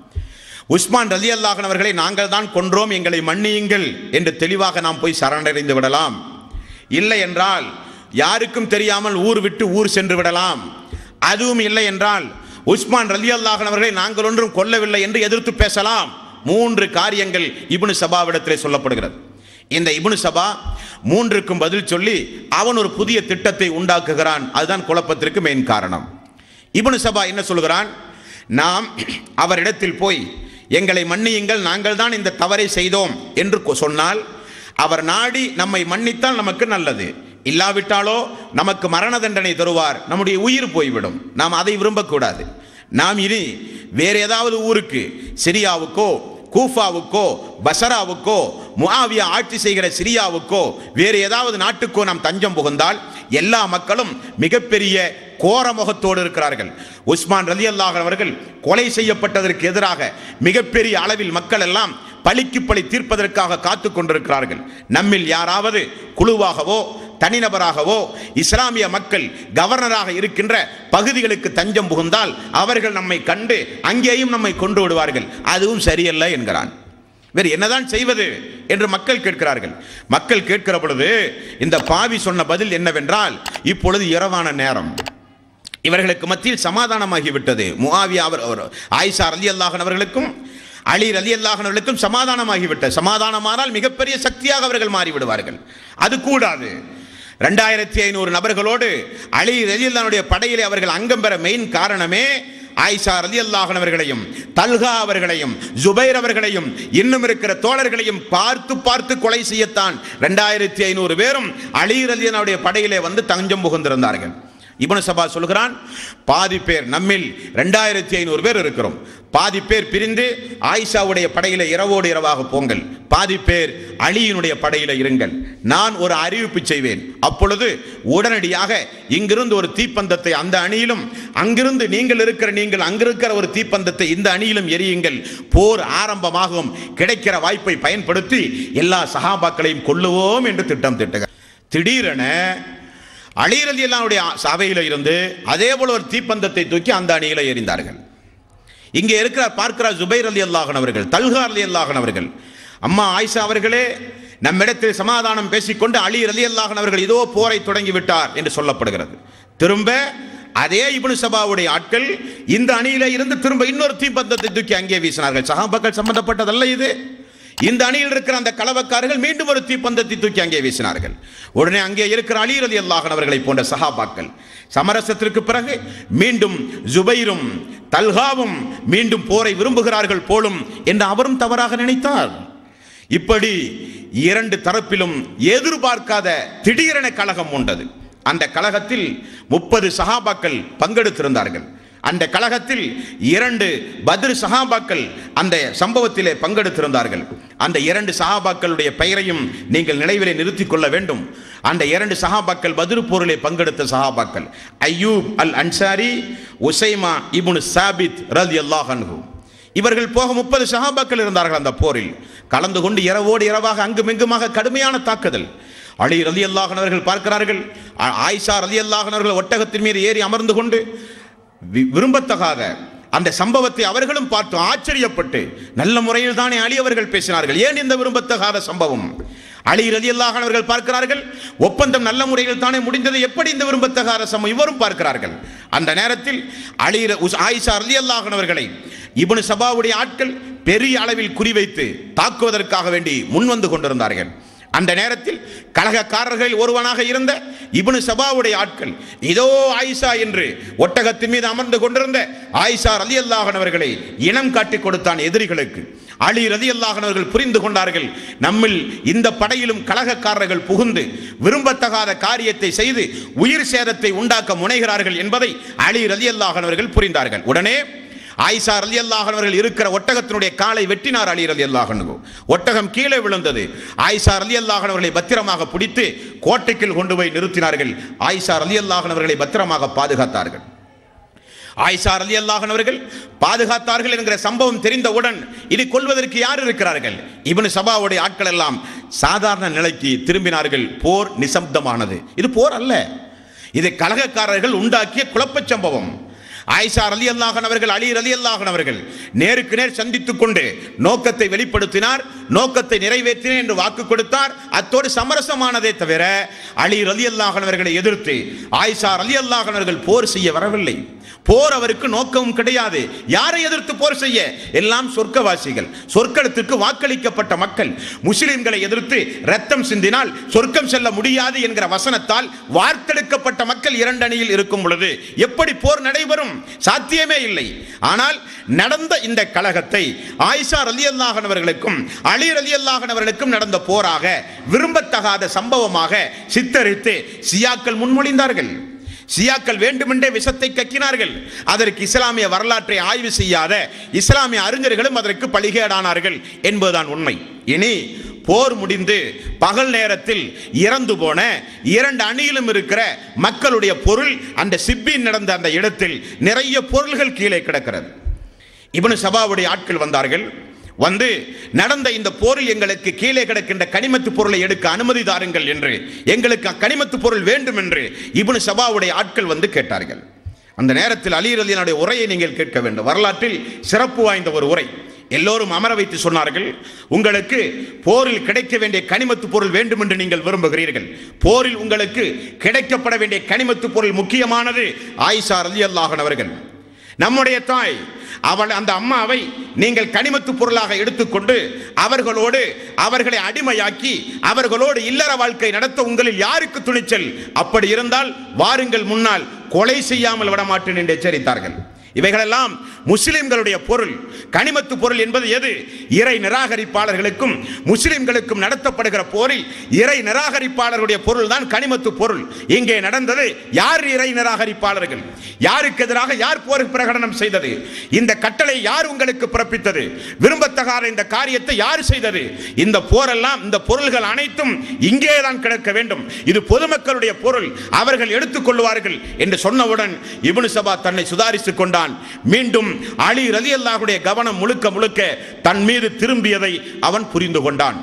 உஸ்மான் ரலி அல்லாஹன் அவர்களை நாங்கள் தான் கொன்றோம் எங்களை மன்னியுங்கள் என்று தெளிவாக நாம் போய் சரணடைந்து விடலாம் இல்லை என்றால் யாருக்கும் தெரியாமல் ஊர் விட்டு ஊர் சென்று விடலாம் அதுவும் இல்லை என்றால் உஸ்மான் ரலி அல்லாஹன் அவர்களை நாங்கள் ஒன்றும் கொல்லவில்லை என்று எதிர்த்து பேசலாம் மூன்று காரியங்கள் இப்னு சபாவிடத்திலே சொல்லப்படுகிறது இந்த இப்னு சபா மூன்றுக்கும் பதில் சொல்லி அவன் ஒரு புதிய திட்டத்தை உண்டாக்குகிறான் அதுதான் குழப்பத்திற்கு மெயின் காரணம் இப்னு சபா என்ன சொல்கிறான் நாம் அவரிடத்தில் போய் எங்களை மன்னியுங்கள் நாங்கள் தான் இந்த தவறை செய்தோம் என்று கொ- சொன்னால் அவர் நாடி நம்மை மன்னித்தால் நமக்கு நல்லது இல்லாவிட்டாலோ நமக்கு மரண தண்டனை தருவார் நம்முடைய உயிர் போய்விடும் நாம் அதை விரும்பக்கூடாது நாம் இனி வேற ஏதாவது ஊருக்கு சிரியாவுக்கோ கூஃபாவுக்கோ பசராவுக்கோ முஆவியா ஆட்சி செய்கிற சிரியாவுக்கோ வேறு ஏதாவது நாட்டுக்கோ நாம் தஞ்சம் புகுந்தால் எல்லா மக்களும் மிகப்பெரிய கோர முகத்தோடு இருக்கிறார்கள் உஸ்மான் ரலி அவர்கள் கொலை செய்யப்பட்டதற்கு எதிராக மிகப்பெரிய அளவில் மக்கள் எல்லாம் பழிக்கு பழி தீர்ப்பதற்காக காத்து கொண்டிருக்கிறார்கள் நம்மில் யாராவது குழுவாகவோ தனிநபராகவோ இஸ்லாமிய மக்கள் கவர்னராக இருக்கின்ற பகுதிகளுக்கு தஞ்சம் புகுந்தால் அவர்கள் நம்மை கண்டு அங்கேயும் நம்மை கொண்டு விடுவார்கள் அதுவும் சரியல்ல என்கிறான் வேறு என்னதான் செய்வது என்று மக்கள் கேட்கிறார்கள் மக்கள் கேட்கிற பொழுது இந்த பாவி சொன்ன பதில் என்னவென்றால் இப்பொழுது இரவான நேரம் இவர்களுக்கு மத்தியில் சமாதானமாகிவிட்டது முஆவியா அவர் அவர் ஆயிஷா ரலி அல்லாஹன் அவர்களுக்கும் அலி ரலி அல்லாஹன் அவர்களுக்கும் சமாதானமாகிவிட்டது சமாதானமானால் மிகப்பெரிய சக்தியாக அவர்கள் மாறிவிடுவார்கள் அது கூடாது ரெண்டாயிரத்தி ஐநூறு நபர்களோடு அலி ரலி அல்லாஹனுடைய படையிலே அவர்கள் அங்கம் பெற மெயின் காரணமே ஆயிஷா ரலி அல்லாஹன் அவர்களையும் தல்கா அவர்களையும் ஜுபைர் அவர்களையும் இன்னும் இருக்கிற தோழர்களையும் பார்த்து பார்த்து கொலை செய்யத்தான் ரெண்டாயிரத்தி ஐநூறு பேரும் அலி ரலியனுடைய படையிலே வந்து தஞ்சம் புகுந்திருந்தார்கள் இப்னு சபா சொல்கிறான் பாதி பேர் நம்மில் ரெண்டாயிரத்தி ஐநூறு பேர் இருக்கிறோம் பாதி பேர் பிரிந்து ஆயிஷாவுடைய படையில இரவோடு இரவாக போங்கள் பாதி பேர் அலியினுடைய படையில இருங்கள் நான் ஒரு அறிவிப்பு செய்வேன் அப்பொழுது உடனடியாக இங்கிருந்து ஒரு தீப்பந்தத்தை அந்த அணியிலும் அங்கிருந்து நீங்கள் இருக்கிற நீங்கள் அங்கிருக்கிற ஒரு தீப்பந்தத்தை இந்த அணியிலும் எரியுங்கள் போர் ஆரம்பமாகும் கிடைக்கிற வாய்ப்பை பயன்படுத்தி எல்லா சகாபாக்களையும் கொல்லுவோம் என்று திட்டம் திட்டுக திடீரென அலிரதி அல்லாவுடைய சபையில் இருந்து அதே போல ஒரு தீப்பந்தத்தை தூக்கி அந்த அணியில எறிந்தார்கள் இங்கே இருக்கிறார் பார்க்கிறார் ஜுபைர் அலி அல்லாஹன் அவர்கள் தல்கா அலி அல்லாஹன் அவர்கள் அம்மா ஆயிஷா அவர்களே நம்மிடத்தில் சமாதானம் பேசிக்கொண்டு அலி அலி அல்லாஹன் அவர்கள் இதோ போரை தொடங்கி விட்டார் என்று சொல்லப்படுகிறது திரும்ப அதே இப்னு சபாவுடைய ஆட்கள் இந்த அணியில இருந்து திரும்ப இன்னொரு தீப்பந்தத்தை தூக்கி அங்கே வீசினார்கள் சகாபாக்கள் சம்பந்தப்பட்டதல்ல இது இந்த அணியில் இருக்கிற அந்த கலவக்காரர்கள் மீண்டும் ஒரு தீப்பந்தத்தை தூக்கி அங்கே வீசினார்கள் உடனே அங்கே இருக்கிற அலி ரலி அல்லாஹன் அவர்களை போன்ற சகாபாக்கள் சமரசத்திற்கு பிறகு மீண்டும் ஜுபைரும் தல்காவும் மீண்டும் போரை விரும்புகிறார்கள் போலும் என்று அவரும் தவறாக நினைத்தார் இப்படி இரண்டு தரப்பிலும் எதிர்பார்க்காத திடீரென கழகம் உண்டது அந்த கழகத்தில் முப்பது சகாபாக்கள் பங்கெடுத்திருந்தார்கள் அந்த கழகத்தில் இரண்டு பத்ர் சஹாபாக்கள் அந்த சம்பவத்திலே பங்கெடுத்திருந்தார்கள் அந்த இரண்டு சஹாபாக்களுடைய பெயரையும் நீங்கள் நினைவிலே நிறுத்திக் கொள்ள வேண்டும் அந்த இரண்டு சஹாபாக்கள் பத்ர் போரிலே பங்கெடுத்த சஹாபாக்கள் ஐயூப் அல் அன்சாரி உசைமா இப்னு சாபித் ரலி அல்லாஹன்ஹு இவர்கள் போக முப்பது சஹாபாக்கள் இருந்தார்கள் அந்த போரில் கலந்து கொண்டு இரவோடு இரவாக அங்குமிங்குமாக கடுமையான தாக்குதல் அலி ரலி அல்லாஹனவர்கள் பார்க்கிறார்கள் ஆ- ஆயிஷா ரலி அல்லாஹனவர்கள் ஒட்டகத்தின் மீது ஏறி அமர்ந்து கொண்டு வி- விரும்பத்தகாத அந்த சம்பவத்தை அவர்களும் பார்த்து ஆச்சரியப்பட்டு நல்ல முறையில் தானே அலி அவர்கள் பேசினார்கள் ஏன் இந்த விரும்பத்தகாத சம்பவம் அலி ரலி அவர்கள் பார்க்கிறார்கள் ஒப்பந்தம் நல்ல முறையில் தானே முடிந்தது எப்படி இந்த விரும்பத்தகாத சம்பவம் இவரும் பார்க்கிறார்கள் அந்த நேரத்தில் அலி ர- உஸ்- ஆயிஷா ரலி அவர்களை இப்னு சபாவுடைய ஆட்கள் பெரிய அளவில் குறிவைத்து தாக்குவதற்காக வேண்டி முன்வந்து கொண்டிருந்தார்கள் அந்த நேரத்தில் கழகக்காரர்களில் ஒருவனாக இருந்த இப்னு சபாவுடைய ஆட்கள் இதோ ஆயிஷா என்று ஒட்டகத்தின் மீது அமர்ந்து கொண்டிருந்த ஆயிஷா ரலி அவர்களை இனம் காட்டிக் கொடுத்தான் எதிரிகளுக்கு அலி ரதி அவர்கள் புரிந்து கொண்டார்கள் நம்மில் இந்த படையிலும் கழகக்காரர்கள் புகுந்து விரும்பத்தகாத காரியத்தை செய்து உயிர் சேதத்தை உண்டாக்க முனைகிறார்கள் என்பதை அலி ரதி அவர்கள் புரிந்தார்கள் உடனே ஆயிஷா ரலி அவர்கள் இருக்கிற ஒட்டகத்தினுடைய காலை வெட்டினார் அலி ரலி அல்லாஹனு ஒட்டகம் கீழே விழுந்தது ஆயிஷா ரலி அவர்களை பத்திரமாக பிடித்து கோட்டைக்குள் கொண்டு போய் நிறுத்தினார்கள் ஆயிஷா ரலி அவர்களை பத்திரமாக பாதுகாத்தார்கள் ஆயிஷா ரலி அவர்கள் பாதுகாத்தார்கள் என்கிற சம்பவம் தெரிந்தவுடன் இது கொள்வதற்கு யார் இருக்கிறார்கள் இவனு சபாவுடைய ஆட்கள் எல்லாம் சாதாரண நிலைக்கு திரும்பினார்கள் போர் நிசப்தமானது இது போர் அல்ல இது கலகக்காரர்கள் உண்டாக்கிய குழப்பச் சம்பவம் ஆயிஷா ரலி அல்லாஹன் அவர்கள் அலி ரலி அல்லாஹன் அவர்கள் நேருக்கு நேர் சந்தித்துக் கொண்டு நோக்கத்தை வெளிப்படுத்தினார் நோக்கத்தை நிறைவேற்றினேன் என்று வாக்கு கொடுத்தார் அத்தோடு சமரசமானதே தவிர அலி ரலி அல்லாஹன் அவர்களை எதிர்த்து ஆயிஷா ரலி அல்லாஹன் அவர்கள் போர் செய்ய வரவில்லை போர் அவருக்கு நோக்கமும் கிடையாது யாரை எதிர்த்து போர் செய்ய எல்லாம் சொர்க்கவாசிகள் சொர்க்கத்திற்கு வாக்களிக்கப்பட்ட மக்கள் முஸ்லிம்களை எதிர்த்து ரத்தம் சிந்தினால் சொர்க்கம் செல்ல முடியாது என்கிற வசனத்தால் வார்த்தெடுக்கப்பட்ட மக்கள் இரண்டு அணியில் இருக்கும் பொழுது எப்படி போர் நடைபெறும் சாத்தியமே இல்லை ஆனால் நடந்த இந்த கழகத்தை ஆயிஷா ரலி அவர்களுக்கும் அலி ரலி அவர்களுக்கும் நடந்த போராக விரும்பத்தகாத சம்பவமாக சித்தரித்து சியாக்கள் முன்மொழிந்தார்கள் சியாக்கள் வேண்டுமென்றே விஷத்தை கக்கினார்கள் அதற்கு இஸ்லாமிய வரலாற்றை ஆய்வு செய்யாத இஸ்லாமிய அறிஞர்களும் அதற்கு பழிகேடானார்கள் என்பதுதான் உண்மை இனி போர் முடிந்து பகல் நேரத்தில் இறந்து போன இரண்டு அணியிலும் இருக்கிற மக்களுடைய பொருள் அந்த சிப்பின் நடந்த அந்த இடத்தில் நிறைய பொருள்கள் கீழே கிடக்கிறது இப்னு சபாவுடைய ஆட்கள் வந்தார்கள் வந்து நடந்த இந்த போரில் எங்களுக்கு கீழே கிடக்கின்ற கனிமத்து பொருளை எடுக்க அனுமதி தாருங்கள் என்று எங்களுக்கு அக்கனிமத்து பொருள் வேண்டும் என்று இப்னு சபாவுடைய ஆட்கள் வந்து கேட்டார்கள் அந்த நேரத்தில் அலி ரலியனுடைய உரையை நீங்கள் கேட்க வேண்டும் வரலாற்றில் சிறப்பு வாய்ந்த ஒரு உரை எல்லோரும் அமர வைத்து சொன்னார்கள் உங்களுக்கு போரில் கிடைக்க வேண்டிய கனிமத்து பொருள் வேண்டும் என்று நீங்கள் விரும்புகிறீர்கள் போரில் உங்களுக்கு கிடைக்கப்பட வேண்டிய கனிமத்து பொருள் முக்கியமானது ஆயிஷா ரலி அவர்கள் நம்முடைய தாய் அவள் அந்த அம்மாவை நீங்கள் கனிமத்து பொருளாக எடுத்துக்கொண்டு அவர்களோடு அவர்களை அடிமையாக்கி அவர்களோடு இல்லற வாழ்க்கை நடத்த உங்களில் யாருக்கு துணிச்சல் அப்படி இருந்தால் வாருங்கள் முன்னால் கொலை செய்யாமல் விடமாட்டேன் என்று எச்சரித்தார்கள் இவைகளெல்லாம் முஸ்லிம்களுடைய பொருள் கனிமத்து பொருள் என்பது எது இறை நிராகரிப்பாளர்களுக்கும் முஸ்லிம்களுக்கும் நடத்தப்படுகிற போரில் இறை நிராகரிப்பாளர்களுடைய பொருள் தான் கனிமத்து பொருள் இங்கே நடந்தது யார் இறை நிராகரிப்பாளர்கள் யாருக்கு எதிராக யார் போர் பிரகடனம் செய்தது இந்த கட்டளை யார் உங்களுக்கு பிறப்பித்தது விரும்பத்தகாத இந்த காரியத்தை யார் செய்தது இந்த போரெல்லாம் இந்த பொருள்கள் அனைத்தும் இங்கே தான் கிடக்க வேண்டும் இது பொதுமக்களுடைய பொருள் அவர்கள் எடுத்துக்கொள்வார்கள் என்று சொன்னவுடன் இப்னு சபா தன்னை சுதாரித்துக் கொண்டான் மீண்டும் அலி ரலியல்லாஹுடைய கவனம் முழுக்க முழுக்க தன் மீது திரும்பியதை அவன் புரிந்து கொண்டான்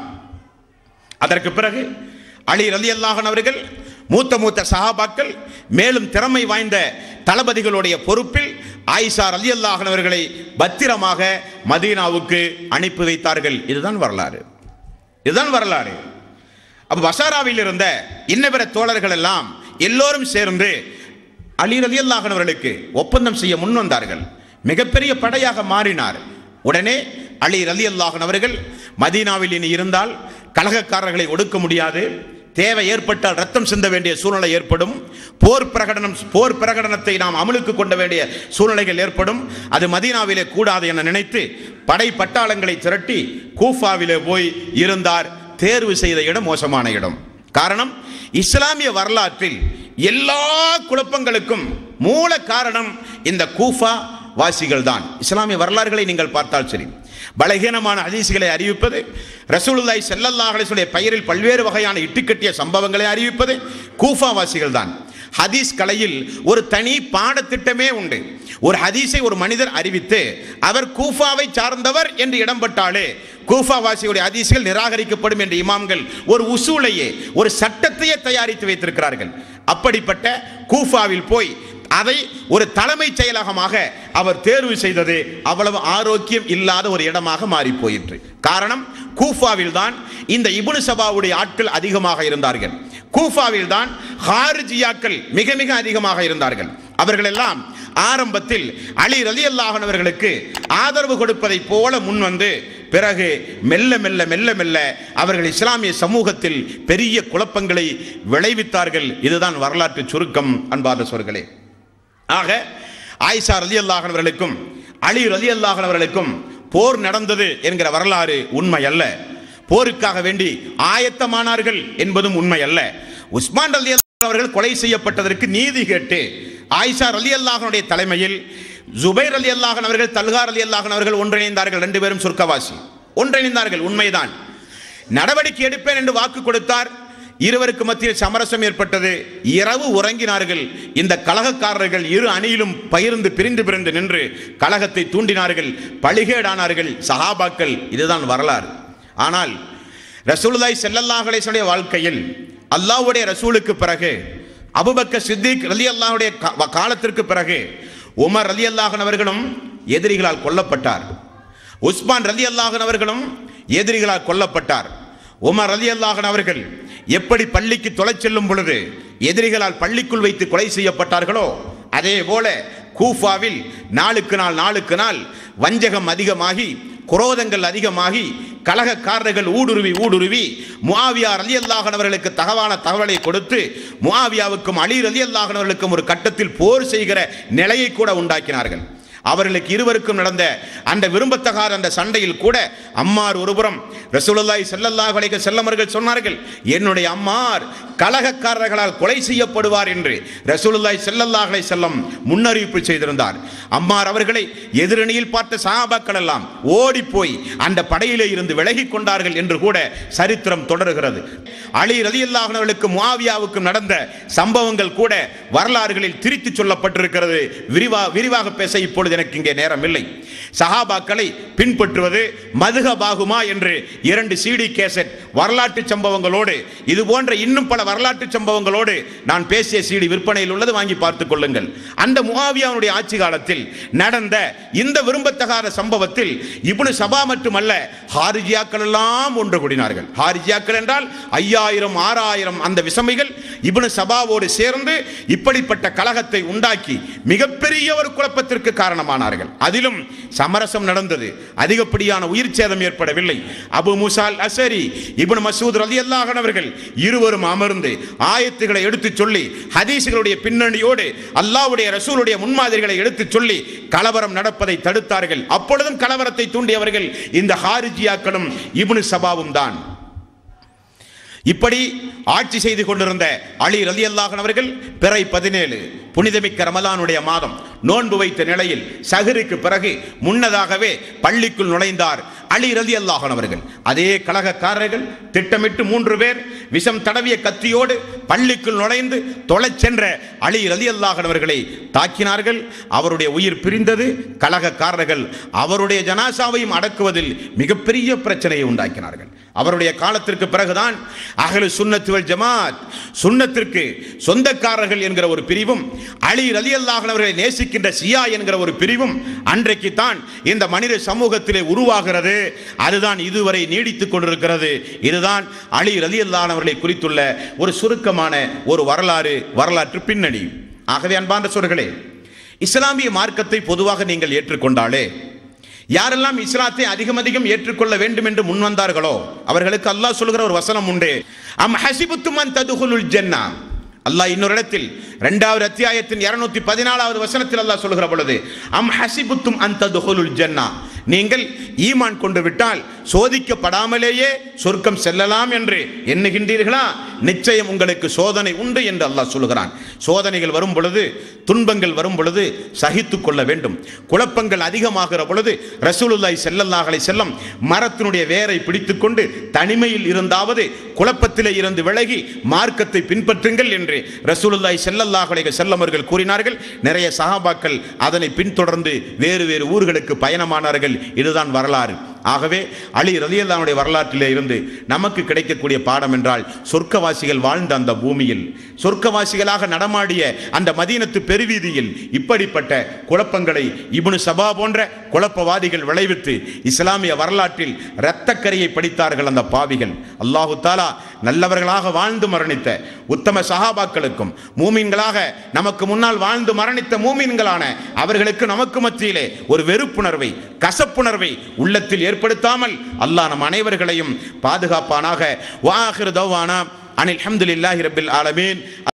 அதற்கு பிறகு அலி ரலியல்லாஹன் அவர்கள் மூத்த மூத்த சஹாபாக்கள் மேலும் திறமை வாய்ந்த தளபதிகளுடைய பொறுப்பில் ஆயிஷா ரலியல்லாஹன் அவர்களை பத்திரமாக மதீனாவுக்கு அனுப்பி வைத்தார்கள் இதுதான் வரலாறு இதுதான் வரலாறு அப்ப பசாராவில் இருந்த இன்னபிற தோழர்கள் எல்லாம் எல்லோரும் சேர்ந்து அலி ரலியல்லாஹன் அவர்களுக்கு ஒப்பந்தம் செய்ய முன் வந்தார்கள் மிகப்பெரிய படையாக மாறினார் உடனே அலி ரலியல்லாஹன் அவர்கள் மதீனாவில் இனி இருந்தால் கலகக்காரர்களை ஒடுக்க முடியாது தேவை ஏற்பட்டால் ரத்தம் சிந்த வேண்டிய சூழ்நிலை ஏற்படும் போர் பிரகடனம் போர் பிரகடனத்தை நாம் அமலுக்கு கொண்ட வேண்டிய சூழ்நிலைகள் ஏற்படும் அது மதீனாவிலே கூடாது என நினைத்து படை பட்டாளங்களை திரட்டி கூஃபாவிலே போய் இருந்தார் தேர்வு செய்த இடம் மோசமான இடம் காரணம் இஸ்லாமிய வரலாற்றில் எல்லா குழப்பங்களுக்கும் மூல காரணம் இந்த கூஃபா வாசிகள் தான் இஸ்லாமிய வரலாறுகளை நீங்கள் பார்த்தால் சரி பலகீனமான ஹதீஸ்களை அறிவிப்பது ரசூலுல்லாய் செல்லல்லாஹுடைய பெயரில் பல்வேறு வகையான இட்டுக்கட்டிய சம்பவங்களை அறிவிப்பது கூஃபா வாசிகள் தான் ஹதீஸ் கலையில் ஒரு தனி பாடத்திட்டமே உண்டு ஒரு ஹதீஸை ஒரு மனிதர் அறிவித்து அவர் கூஃபாவை சார்ந்தவர் என்று இடம்பட்டாலே கூஃபா வாசியுடைய ஹதீஸ்கள் நிராகரிக்கப்படும் என்ற இமாம்கள் ஒரு உசூலையே ஒரு சட்டத்தையே தயாரித்து வைத்திருக்கிறார்கள் அப்படிப்பட்ட கூஃபாவில் போய் அதை ஒரு தலைமைச் செயலகமாக அவர் தேர்வு செய்தது அவ்வளவு ஆரோக்கியம் இல்லாத ஒரு இடமாக மாறி போயிற்று காரணம் கூஃபாவில் தான் இந்த இபுனு சபாவுடைய ஆட்கள் அதிகமாக இருந்தார்கள் கூஃபாவில் தான் ஹாரிஜியாக்கள் மிக மிக அதிகமாக இருந்தார்கள் அவர்கள் எல்லாம் ஆரம்பத்தில் அலி ரலி அவர்களுக்கு ஆதரவு கொடுப்பதைப் போல முன் வந்து பிறகு மெல்ல மெல்ல மெல்ல மெல்ல அவர்கள் இஸ்லாமிய சமூகத்தில் பெரிய குழப்பங்களை விளைவித்தார்கள் இதுதான் வரலாற்று சுருக்கம் அன்பார்ந்த சொற்களே ஆக ஆயிஷா ரலி அவர்களுக்கும் அலி ரலி அவர்களுக்கும் போர் நடந்தது என்கிற வரலாறு உண்மை அல்ல போருக்காக வேண்டி ஆயத்தமானார்கள் என்பதும் உண்மை அல்ல உஸ்மான் ரலி அவர்கள் கொலை செய்யப்பட்டதற்கு நீதி கேட்டு ஆயிஷா ரலி அல்லாஹனுடைய தலைமையில் ஜுபைர் அலி அல்லாஹன் அவர்கள் தல்கார் அலி அல்லாஹன் அவர்கள் ஒன்றிணைந்தார்கள் ரெண்டு பேரும் சொர்க்கவாசி ஒன்றிணைந்தார்கள் உண்மைதான் நடவடிக்கை எடுப்பேன் என்று வாக்கு கொடுத்தார் இருவருக்கு மத்தியில் சமரசம் ஏற்பட்டது இரவு உறங்கினார்கள் இந்த கலகக்காரர்கள் இரு அணியிலும் பகிர்ந்து பிரிந்து பிரிந்து நின்று கலகத்தை தூண்டினார்கள் பழிகேடானார்கள் சஹாபாக்கள் இதுதான் வரலாறு ஆனால் ரசூலுல்லாய் செல்லல்லாஹலேசனுடைய வாழ்க்கையில் அல்லாஹ்வுடைய ரசூலுக்கு பிறகு அபுபக்க சித்திக் ரலி அல்லாஹுடைய காலத்திற்கு பிறகு உமர் ரலி அல்லாஹன் அவர்களும் எதிரிகளால் கொல்லப்பட்டார் உஸ்மான் ரலி அல்லாஹன் அவர்களும் எதிரிகளால் கொல்லப்பட்டார் உமர் ரலி அல்லாஹன் அவர்கள் எப்படி பள்ளிக்கு தொலை செல்லும் பொழுது எதிரிகளால் பள்ளிக்குள் வைத்து கொலை செய்யப்பட்டார்களோ அதே போல கூஃபாவில் நாளுக்கு நாள் நாளுக்கு நாள் வஞ்சகம் அதிகமாகி குரோதங்கள் அதிகமாகி கலகக்காரர்கள் ஊடுருவி ஊடுருவி முஆவியா அலி அல்லாஹன் அவர்களுக்கு தகவான தகவலை கொடுத்து முஆவியாவுக்கும் அலி அலி அல்லாஹன் அவர்களுக்கும் ஒரு கட்டத்தில் போர் செய்கிற நிலையை கூட உண்டாக்கினார்கள் அவர்களுக்கு இருவருக்கும் நடந்த அந்த விரும்பத்தகாத அந்த சண்டையில் கூட அம்மார் ஒருபுறம் ரசூலுல்லாஹி ஸல்லல்லாஹு அலைஹி வஸல்லம் அவர்கள் சொன்னார்கள் என்னுடைய அம்மார் கலகக்காரர்களால் கொலை செய்யப்படுவார் என்று ரசூலுல்லாஹி ஸல்லல்லாஹு அலைஹி வஸல்லம் முன்னறிவிப்பு செய்திருந்தார் அம்மார் அவர்களை எதிரணியில் பார்த்த சஹாபாக்கள் எல்லாம் ஓடி போய் அந்த படையிலே இருந்து விலகி கொண்டார்கள் என்று கூட சரித்திரம் தொடர்கிறது அலி ரலியல்லாஹு அவர்களுக்கு முஆவியாவுக்கும் நடந்த சம்பவங்கள் கூட வரலாறுகளில் திரித்து சொல்லப்பட்டிருக்கிறது விரிவா விரிவாக பேச இப்பொழுது எனக்கு இங்கே நேரம் இல்லை சஹாபாக்களை பின்பற்றுவது மதுகபாகுமா என்று இரண்டு சிடி கேசட் வரலாற்று சம்பவங்களோடு இது போன்ற இன்னும் பல வரலாற்று சம்பவங்களோடு நான் பேசிய சிடி விற்பனையில் உள்ளது வாங்கி பார்த்துக் கொள்ளுங்கள் அந்த முஆவியாவுடைய ஆட்சி காலத்தில் நடந்த இந்த விரும்பத்தகாத சம்பவத்தில் இப்னு சபா மட்டுமல்ல ஹாரிஜியாக்கள் எல்லாம் ஒன்று கூடினார்கள் ஹாரிஜியாக்கள் என்றால் ஐயாயிரம் ஆறாயிரம் அந்த விசமிகள் இப்னு சபாவோடு சேர்ந்து இப்படிப்பட்ட கலகத்தை உண்டாக்கி மிகப்பெரிய ஒரு குழப்பத்திற்கு காரணமானார்கள் அதிலும் சமரசம் நடந்தது அதிகப்படியான உயிர் சேதம் ஏற்படவில்லை அபு முசால் அசரி இப்னு மசூத் ரலியல்லாஹு அவர்கள் இருவரும் அமர்ந்து ஆயத்துகளை எடுத்துச் சொல்லி ஹதீஸ்களுடைய பின்னணியோடு அல்லாஹ்வுடைய ரசூலுடைய முன்மாதிரிகளை எடுத்துச் சொல்லி கலவரம் நடப்பதை தடுத்தார்கள் அப்பொழுதும் கலவரத்தை தூண்டியவர்கள் இந்த ஹாரிஜியாக்களும் இப்னு சபாவும் தான் இப்படி ஆட்சி செய்து கொண்டிருந்த அலி ரலி அவர்கள் பிறை பதினேழு புனிதமிக்க ரமலானுடைய மாதம் நோன்பு வைத்த நிலையில் சஹருக்கு பிறகு முன்னதாகவே பள்ளிக்குள் நுழைந்தார் அலி ரலி அவர்கள் அதே கழகக்காரர்கள் திட்டமிட்டு மூன்று பேர் விஷம் தடவிய கத்தியோடு பள்ளிக்குள் நுழைந்து தொலைச் சென்ற அலி ரலி அவர்களை தாக்கினார்கள் அவருடைய உயிர் பிரிந்தது கழகக்காரர்கள் அவருடைய ஜனாசாவையும் அடக்குவதில் மிகப்பெரிய பிரச்சனையை உண்டாக்கினார்கள் அவருடைய காலத்திற்கு பிறகுதான் அகலு சுன்னத்துவல் ஜமாத் சுன்னத்திற்கு சொந்தக்காரர்கள் என்கிற ஒரு பிரிவும் அலி ரலி அவர்களை நேசிக்கின்ற சியா என்கிற ஒரு பிரிவும் அன்றைக்கு தான் இந்த மனித சமூகத்திலே உருவாகிறது அதுதான் இதுவரை நீடித்துக் கொண்டிருக்கிறது இதுதான் அலி ரலி அவர்களை குறித்துள்ள ஒரு சுருக்கமான ஒரு வரலாறு வரலாற்று பின்னணி ஆகவே அன்பார்ந்த சொற்களே இஸ்லாமிய மார்க்கத்தை பொதுவாக நீங்கள் ஏற்றுக்கொண்டாலே யாரெல்லாம் இஸ்லாத்தை அதிகம் அதிகம் ஏற்றுக்கொள்ள வேண்டும் என்று முன் வந்தார்களோ அவர்களுக்கு அல்லாஹ் சொல்கிற ஒரு வசனம் உண்டு அம் ஹசிபுத்துமன் ததுகுலுல் ஜன்னா அல்லாஹ் இன்னொரு இடத்தில் இரண்டாவது அத்தியாயத்தின் இருநூத்தி பதினாலாவது வசனத்தில் அல்லாஹ் சொல்கிற பொழுது அம் ஹசிபுத்தும் அந்த துகுலுல் ஜன்னா நீங்கள் ஈமான் கொண்டு விட்டால் சோதிக்கப்படாமலேயே சொர்க்கம் செல்லலாம் என்று எண்ணுகின்றீர்களா நிச்சயம் உங்களுக்கு சோதனை உண்டு என்று அல்லாஹ் சொல்கிறான் சோதனைகள் வரும் பொழுது துன்பங்கள் வரும் பொழுது சகித்துக் கொள்ள வேண்டும் குழப்பங்கள் அதிகமாகிற பொழுது ரசூலுல்லாய் செல்லல்லாஹலை செல்லம் மரத்தினுடைய வேரை பிடித்துக்கொண்டு தனிமையில் இருந்தாவது குழப்பத்திலே இருந்து விலகி மார்க்கத்தை பின்பற்றுங்கள் என்று ரசூலுல்லாய் செல்லல்லாஹலை செல்லமர்கள் கூறினார்கள் நிறைய சஹாபாக்கள் அதனை பின்தொடர்ந்து வேறு வேறு ஊர்களுக்கு பயணமானார்கள் இதுதான் வரலாறு ஆகவே அலி ரலியல்லாவுடைய வரலாற்றிலே இருந்து நமக்கு கிடைக்கக்கூடிய பாடம் என்றால் சொர்க்கவாசிகள் வாழ்ந்த அந்த பூமியில் சொர்க்கவாசிகளாக நடமாடிய அந்த மதீனத்து பெருவீதியில் இப்படிப்பட்ட குழப்பங்களை இப்னு சபா போன்ற குழப்பவாதிகள் விளைவித்து இஸ்லாமிய வரலாற்றில் இரத்தக்கரையை படித்தார்கள் அந்த பாவிகள் அல்லாஹு தாலா நல்லவர்களாக வாழ்ந்து மரணித்த உத்தம சஹாபாக்களுக்கும் மூமீன்களாக நமக்கு முன்னால் வாழ்ந்து மரணித்த மூமீன்களான அவர்களுக்கு நமக்கு மத்தியிலே ஒரு வெறுப்புணர்வை கசப்புணர்வை உள்ளத்தில் ஏற்படுத்தாமல் அல்லாஹ் நம் அனைவர்களையும் பாதுகாப்பானாக வாஹிர் தௌவானா அனில் அஹமதுல்லாஹி ரபில் ஆலமீன்